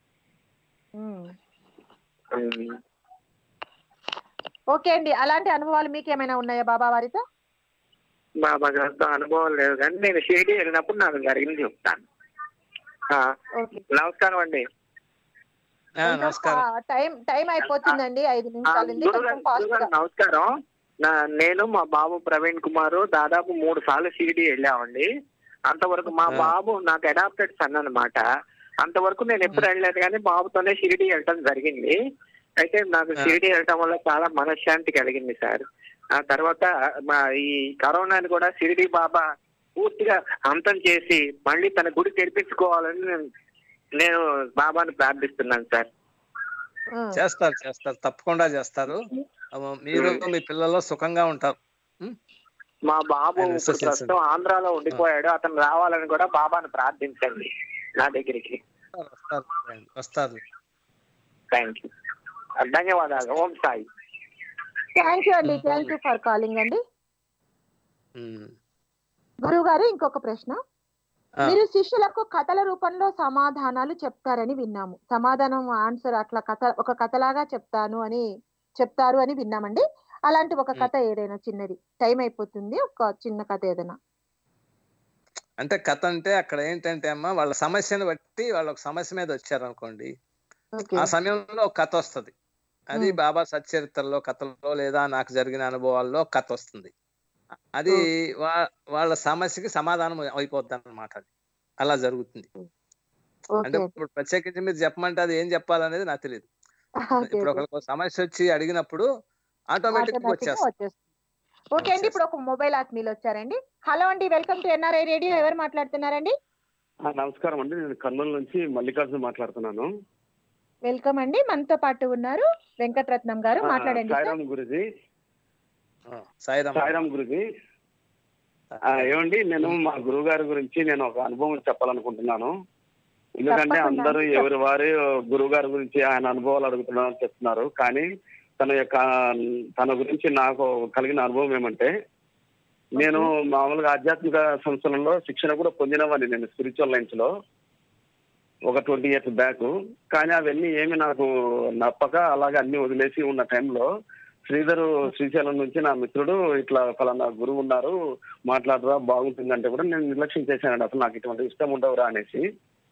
ఉమ్. ఉమ్. ఓకే అండి అలాంటి అనుభవాలు మీకు ఏమైనా ఉన్నాయా బాబా వారితో బాబా గారితో అనుభవం లేదు కానీ నేను షిరిడి వెళ్ళినప్పుడు నాకు జరిగింది చెప్తాను ఆ, ఓకే నమస్కారం అండి ఆ, నమస్కారం టైం టైం అయిపోతుందండి ఐదు నిమిషాలు ఉంది గురుగారు కొంచెం ఫాస్ట్ గురుగారు నమస్కారం నా నేను మా బాబు ప్రవీణ్ కుమార్ దాదాపు మూడు సార్లు షిరిడి వెళ్ళామండి అంతవరకు మా ఆ. బాబు నాకు అడాప్టెడ్ సన్ అన్నమాట అంతవరకు నేను ఎప్పుడు వెళ్ళలేదు కానీ బాబుతోనే షిరిడి వెళ్ళటం జరిగింది అయితే నాకు ఆ. షిరిడి వెళ్ళటం వల్ల చాలా మనశ్శాంతి కలిగింది సార్ ఆ తర్వాత మా ఈ కరోనాని కూడా షిరిడి బాబా పూర్తిగా అంతం చేసి మళ్ళీ తన గుడి తెరిపించుకోవాలని నేను- నేను బాబాని ప్రార్థిస్తున్నాను సార్ చేస్తారు చేస్తారు తప్పకుండా చేస్తారు అమ్మ, మీరు మీ పిల్లలు సుఖంగా ఉంటారు మా బాబు ఆయన ఇప్పుడు విశ్వసించండి. ప్రస్తుతం ఆంధ్రాలో ఉండిపోయాడు అతను రావాలని కూడా బాబాను ప్రార్థించండి నా దగ్గరికి వస్తారు వస్తారు థ్యాంక్ యూ ధన్యవాదాలు ఓం సాయి థ్యాంక్ యూ అండి థ్యాంక్ యూ ఫర్ కాలింగ్ అండి ఉమ్. గురువు గారు ఇంకొక ప్రశ్న ఆ. మీరు శిష్యులకు కథల రూపంలో సమాధానాలు చెప్తారని విన్నాము సమాధానం ఆన్సర్ అట్లా కథ ఒక కథలాగా చెప్తాను అని చెప్తారు అని విన్నామండి అలాంటి ఒక కథ ఏదైనా చిన్నది టైం అయిపోతుంది ఒక చిన్న కథ ఏదైనా అంటే కథ అంటే అక్కడ ఏంటంటే అమ్మా వాళ్ళ సమస్యను బట్టి వాళ్ళు ఒక సమస్య మీద వచ్చారు అనుకోండి ఓకే ఆ సమయంలో ఒక కథ వస్తది అది మ్మ్. బాబా సచ్చరిత్రలో కథలో లేదా నాకు జరిగిన అనుభవాల్లో కథ వస్తుంది అది వా- వాళ్ళ సమస్యకి సమాధానం అయిపోద్ది అన్నమాట అది అలా జరుగుతుంది అంటే ఓకే ఇప్పుడు ప్రత్యేకించి మీరు చెప్పమంటే అది ఏం చెప్పాలనేది నాకు తెలియదు ఓకే ఇప్పుడు ఒకరికి ఒక సమస్య వచ్చి అడిగినప్పుడు ఆటోమేటిక్ ఆటోమేటిక్ వచ్చేస్తుంది వచ్చేస్తుంది ఓకే అండి ఇప్పుడు ఒక మొబైల్ ఆత్మీయులు వచ్చారండి హలో అండి వెల్కమ్ టు ఎన్ఆర్ఐ రేడియో ఎవరు మాట్లాడుతున్నారండి ఆ, నమస్కారం అండి నేను కర్నూలు నుంచి మల్లికార్జున మాట్లాడుతున్నాను వెల్కమ్ అండి మనతో పాటు ఉన్నారు వెంకటరత్నం గారు ఆ, మాట్లాడండి సార్ సాయిరామ్ గురుజీ సాయిరామ్ సాయిరామ్ గురుజీ ఆ, ఏమండి నేను మా గురువు గారి గురించి నేను ఒక అనుభవం చెప్పాలనుకుంటున్నాను ఎందుకంటే తప్పకుండా అందరూ అండి. ఎవరి వారి గురువు గారి గురించి ఆయన అనుభవాలు అడుగుతున్నారని చెప్తున్నారు కానీ తన యొక్క తన గురించి నాకు కలిగిన అనుభవం ఏమంటే నేను మామూలుగా ఆధ్యాత్మిక సంస్థలలో శిక్షణ కూడా పొందినవాడిని నేను స్పిరిచువల్ లైన్స్ లో ఒక ట్వంటీ ఇయర్స్ బ్యాక్ కానీ అవన్నీ ఏమి నాకు నప్పక అలాగే అన్ని వదిలేసి ఉన్న టైంలో శ్రీధరు శ్రీశైలం నుంచి నా మిత్రుడు ఇట్లా ఫలానా గురువు ఉన్నారు మాట్లాడరా బాగుంటుందంటే కూడా నేను నిర్లక్ష్యం చేశానండి అసలు నాకు ఇటువంటి ఇష్టం ఉండవురా అనేసి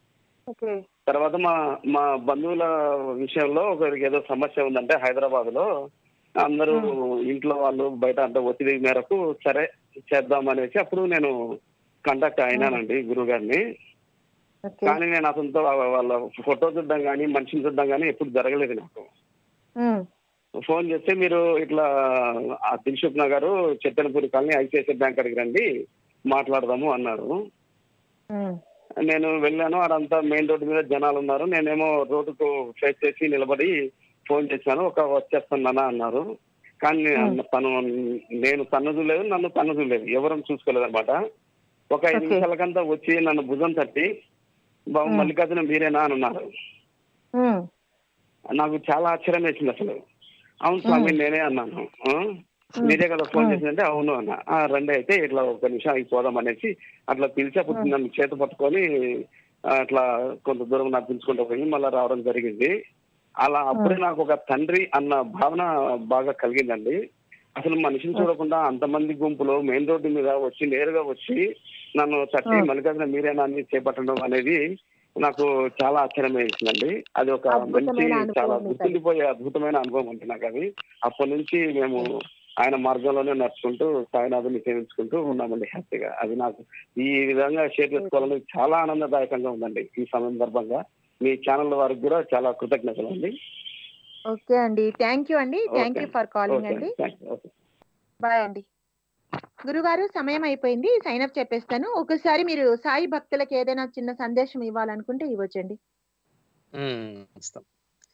ఓకే తర్వాత మా మా బంధువుల విషయంలో ఒకరికి ఏదో సమస్య ఉందంటే హైదరాబాద్ లో అందరూ ఇంట్లో వాళ్ళు బయట అంత ఒత్తిడి మేరకు సరే చేద్దాం అనేసి అప్పుడు నేను కాంటాక్ట్ అయినానండి గురువు గారిని ఓకే కానీ నేను అతనితో వా- వాళ్ళ ఫోటో చూడడం కానీ మనిషిని చూడడం కానీ ఎప్పుడు జరగలేదు నాకు ఉమ్, ఫోన్ చేస్తే మీరు ఇట్లా ఆ Dilsukh Nagar Chaitanyapuri colony ICICI bank అడిగి రండి మాట్లాడదాము అన్నారు ఉమ్, నేను వెళ్ళాను అదంతా మెయిన్ రోడ్డు మీద జనాలు ఉన్నారు నేనేమో రోడ్డుకు ఫేస్ చేసి నిలబడి ఫోన్ చేశాను ఒక వచ్చేస్తున్నానా అన్నారు కానీ నేను- తను నేను తన్ను చూడలేదు నన్ను తన్ను చూడలేదు ఎవరం చూసుకోలేదు అనమాట ఒక ఐదు Okay. నిమిషాలకంతా వచ్చి నన్ను భుజం తట్టి బాబు Hmm. మల్లికార్జున మీరేనా అని అన్నారు ఉమ్, నాకు చాలా ఆశ్చర్యం వేసింది అసలు అవును స్వామి Hmm. నేనే అన్నాను "ఆ? మీరే కదా ఫోన్ చేసిందంటే అవును అన్న "ఆ, రండి అయితే ఇట్లా ఒక నిమిషం అయిపోదాం అనేసి అట్లా పిలిచి అప్పుడు నన్ను చేత పట్టుకొని ఆ, అట్లా కొంత దూరం నాకు పిలుచుకుంటూ పోయి మళ్ళీ రావడం జరిగింది అలా అప్పుడే నాకు ఒక తండ్రి అన్న భావన బాగా కలిగిందండి అసలు మనిషిని చూడకుండా అంతమంది గుంపులో మెయిన్ రోడ్డు మీద వచ్చి నేరుగా వచ్చి నన్ను తట్టి మల్లికార్జున మీరేనా అని చేపట్టడం అనేది నాకు చాలా ఆశ్చర్యం వేసిందండి అది ఒక మంచి అద్భుతమైన అనుభవం చాలా మీకు అది. గుర్తుండిపోయే అద్భుతమైన అనుభవం అంటే నాకు అది అప్పటి నుంచి మేము ఆయన మార్గంలోనే నడుచుకుంటూ సాయినాథుని సేవించుకుంటూ ఉన్నామండి హ్యాపీగా అది నాకు ఈ విధంగా షేర్ చేసుకోవాలని చాలా ఆనందదాయకంగా ఉందండి ఈ సందర్భంగా మీ ఛానల్ వారికి కూడా చాలా కృతజ్ఞతలు అండి ఓకే అండి థ్యాంక్ యూ అండి thank you okay. For calling okay అండి థ్యాంక్ యూ ఓకే బాయ్ అండి గురుగారు సమయం అయిపోయింది సైన్ అప్ చెప్పేస్తాను ఒకసారి మీరు సాయి భక్తులకు ఏదైనా చిన్న సందేశం ఇవ్వాలనుకుంటే ఇవ్వచ్చండి ఉమ్, ఇస్తాం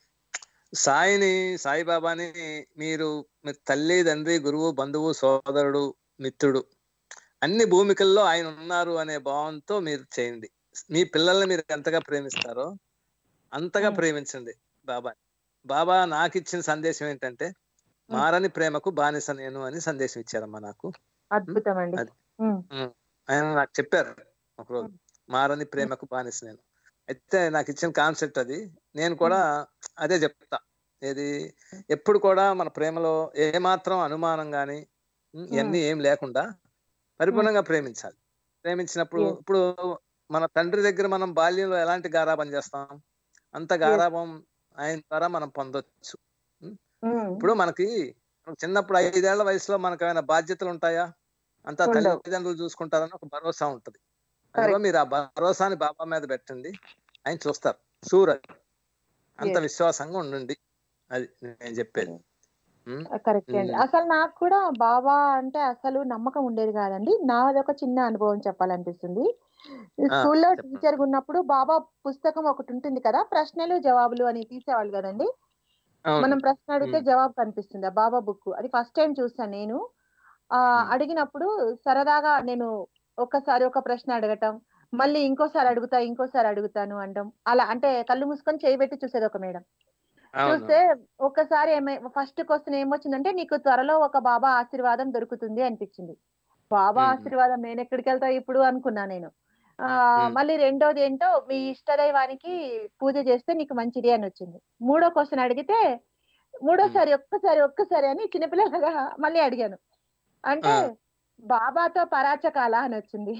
సాయిని సాయిబాబాని మీరు మీ తల్లి తండ్రి గురువు బంధువు సోదరుడు మిత్రుడు అన్ని భూమికల్లో ఆయన ఉన్నారు అనే భావంతో మీరు చేయండి మీ పిల్లల్ని మీరు ఎంతగా ప్రేమిస్తారో అంతగా ప్రేమించండి బాబా బాబా నాకు ఇచ్చిన సందేశం ఏంటంటే మారని ప్రేమకు బానిస నేను అని సందేశం ఇచ్చారమ్మా నాకు అద్భుతం అండి అది. ఉమ్, ఉమ్, ఆయన నాకు చెప్పారు ఒకరోజు మారని ప్రేమకు బానిస నేను అయితే నాకు ఇచ్చిన కాన్సెప్ట్ అది నేను కూడా అదే చెప్తా ఏది ఎప్పుడు కూడా మన ప్రేమలో ఏ మాత్రం అనుమానం గాని ఉమ్, ఇవన్నీ ఏం లేకుండా పరిపూర్ణంగా ప్రేమించాలి ప్రేమించినప్పుడు Yes. ఇప్పుడు మన తండ్రి దగ్గర మనం బాల్యంలో ఎలాంటి గారాబం చేస్తాం అంత గారాబం ఆయన ద్వారా మనం పొందొచ్చు ఉమ్, ఉమ్, ఇప్పుడు మనకి మనకు చిన్నప్పుడు ఐదేళ్ల వయసులో మనకు ఏమైనా బాధ్యతలు ఉంటాయా అంతా ఉండవు. తల్లిదండ్రులు చూసుకుంటారని ఒక భరోసా ఉంటది అదిగో మీరు ఆ భరోసాని బాబా మీద పెట్టండి ఆయన చూస్తారు షూర్ అది అంత Yes. విశ్వాసంగా ఉండండి అది నేను చెప్పేది ఉమ్, కరెక్ట్ అండి ఉమ్, అసలు నాకు కూడా బాబా అంటే అసలు నమ్మకం ఉండేది కాదండి నాది ఒక చిన్న అనుభవం చెప్పాలనిపిస్తుంది ఆ, స్కూల్లో చెప్పండి. టీచర్ ఉన్నప్పుడు బాబా పుస్తకం ఒకటి ఉంటుంది కదా ప్రశ్నలు జవాబులు అని తీసేవాళ్ళు కదండి అవును. మనం ప్రశ్న అడిగితే ఉమ్, జవాబు కనిపిస్తుంది ఆ బాబా బుక్ అది ఫస్ట్ టైం చూసాను నేను ఆ అడిగినప్పుడు సరదాగా నేను ఒక్కసారి ఒక ప్రశ్న అడగటం మళ్ళీ ఇంకోసారి అడుగుతా ఇంకోసారి అడుగుతాను అనడం అలా అంటే కళ్ళు మూసుకొని చేయి పెట్టి చూసేది ఒక మేడం అవును చూస్తే ఒక్కసారి ఏమై ఫస్ట్ క్వశ్చన్ ఏమొచ్చిందంటే నీకు త్వరలో ఒక బాబా ఆశీర్వాదం దొరుకుతుంది అనిపించింది బాబా మ్మ్. ఆశీర్వాదం నేను ఎక్కడికి వెళ్తా ఇప్పుడు అనుకున్నా నేను ఆ మ్మ్. మళ్ళీ రెండోది ఏంటో మీ ఇష్టదైవానికి పూజ చేస్తే నీకు మంచిది అని వచ్చింది మూడో క్వశ్చన్ అడిగితే మూడోసారి ఒక్కసారి ఒక్కసారి అని చిన్నపిల్లలుగా మళ్ళీ అడిగాను అంటే ఆ. బాబాతో పరాచకాల అని వచ్చింది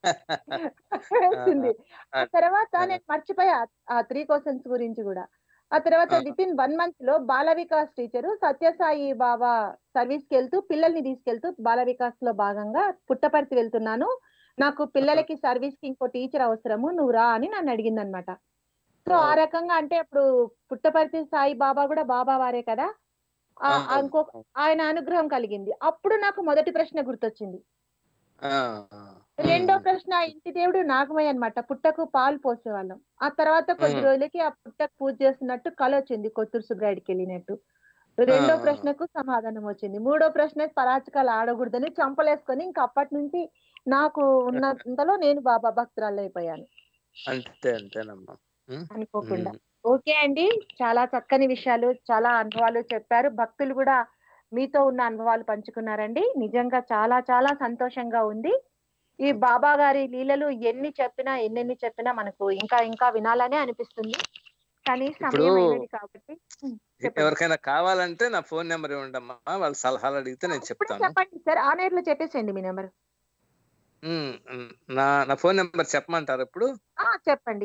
వచ్చింది ఆ తర్వాత నేను మర్చిపోయా ఆ త్రీ క్వశ్చన్స్ గురించి కూడా ఆ తర్వాత ఆ. విత్ ఇన్ వన్ మంత్ లో బాల వికాస్ టీచర్ సత్యసాయి బాబా సర్వీస్ కి వెళ్తూ పిల్లల్ని తీసుకెళ్తూ బాల వికాస్ లో భాగంగా పుట్టపర్తి వెళ్తున్నాను నాకు పిల్లలకి సర్వీస్ కి ఇంకో టీచర్ అవసరము నువ్వు రా అని నన్ను అడిగింది అనమాట సో ఆ రకంగా అంటే అప్పుడు పుట్టపర్తి సాయి బాబా కూడా బాబా వారే కదా ఆ- అవును. ఇంకో ఆయన అనుగ్రహం కలిగింది అప్పుడు నాకు మొదటి ప్రశ్న గుర్తొచ్చింది ఆ, రెండో ప్రశ్న ఇంటి దేవుడు నాగమయ్య అన్నమాట పుట్టకు పాలు పోసేవాళ్ళం ఆ తర్వాత కొద్ది మ్మ్. రోజులకి ఆ పుట్టకు పూజ చేస్తున్నట్టు కళ వచ్చింది కొత్తూరు సుబ్రాయుడికి వెళ్ళినట్టు రెండో ఆ. ప్రశ్నకు సమాధానం వచ్చింది మూడో ప్రశ్న పరాచకాలు ఆడకూడదని చంపలేసుకొని ఇంకా అప్పటి నుంచి నాకు ఉన్నంతలో నేను బాబా భక్తురాలు అయిపోయాను అంతే అంతేనమ్మా ఉమ్, అనుకోకుండా ఉమ్, ఓకే అండి చాలా చక్కని విషయాలు చాలా అనుభవాలు చెప్పారు భక్తులు కూడా మీతో ఉన్న అనుభవాలు పంచుకున్నారండి నిజంగా చాలా చాలా సంతోషంగా ఉంది ఈ బాబా గారి లీలలు ఎన్ని చెప్పినా ఎన్నెన్ని చెప్పినా మనకు ఇంకా ఇంకా వినాలనే అనిపిస్తుంది కానీ సమయం ఇప్పుడు అయినది కాబట్టి ఉమ్, చెప్పండి ఎవరికైనా కావాలంటే నా ఫోన్ నెంబర్ ఇవ్వండి అమ్మా వాళ్ళ సలహాలు అడిగితే నేను ఇప్పుడే చెప్తాను చెప్పండి సార్ ఆన్ ఎయిర్ లో చెప్పేసేయండి మీ నెంబర్ ఉమ్, ఉమ్, నా నా ఫోన్ నెంబర్ చెప్పమంటారు ఇప్పుడు ఆ చెప్పండి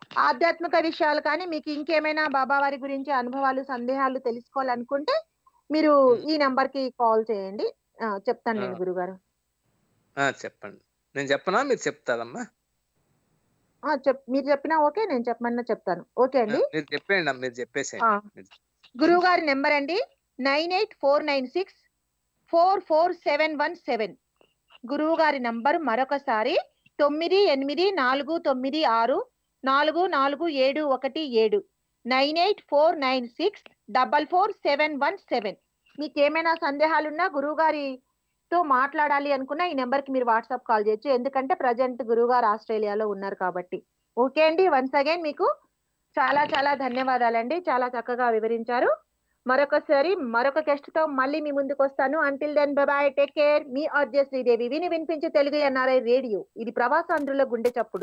ఆధ్యాత్మిక విషయాలు కానీ మీకు ఇంకేమైనా బాబా వారి గురించి అనుభవాలు సందేహాలు తెలుసుకోవాలనుకుంటే మీరు ఈ నంబర్ కి కాల్ చేయండి ఆ, చెప్తాను నేను ఆ. గురుగారు ఆ, చెప్పండి నేను చెప్పనా మీరు చెప్తారమ్మా ఆ, చెప్ మీరు చెప్పినా ఓకే నేను చెప్పమన్నా చెప్తాను ఓకే అండి మీరు చెప్పేయండి అమ్మా, మీరు ఆ. చెప్పేసేయండి గురువు గారి నెంబర్ అండి nine eight four nine six four four seven one seven గురువు గారి నంబర్ మరొకసారి తొమ్మిది ఎనిమిది నాలుగు తొమ్మిది ఆరు నాలుగు నాలుగు ఏడు ఒకటి ఏడు nine eight four nine six double four seven one seven మీకు ఏమైనా సందేహాలున్నా గురువు గారితో మాట్లాడాలి అనుకున్నా ఈ నెంబర్కి మీరు వాట్సాప్ కాల్ చేయొచ్చు ఎందుకంటే ప్రజెంట్ గురువు గారు ఆస్ట్రేలియాలో ఉన్నారు కాబట్టి ఓకే అండి వన్స్ అగైన్ మీకు చాలా చాలా ధన్యవాదాలండి చాలా చక్కగా వివరించారు మరొకసారి మరొక గెస్ట్ తో మళ్ళీ మీ ముందుకు వస్తాను until then bye take care మీ ఆర్జే శ్రీదేవి విని వినిపించే తెలుగు ఎన్ఆర్ఐ రేడియో ఇది ప్రవాసాంధ్రుల గుండె చప్పుడు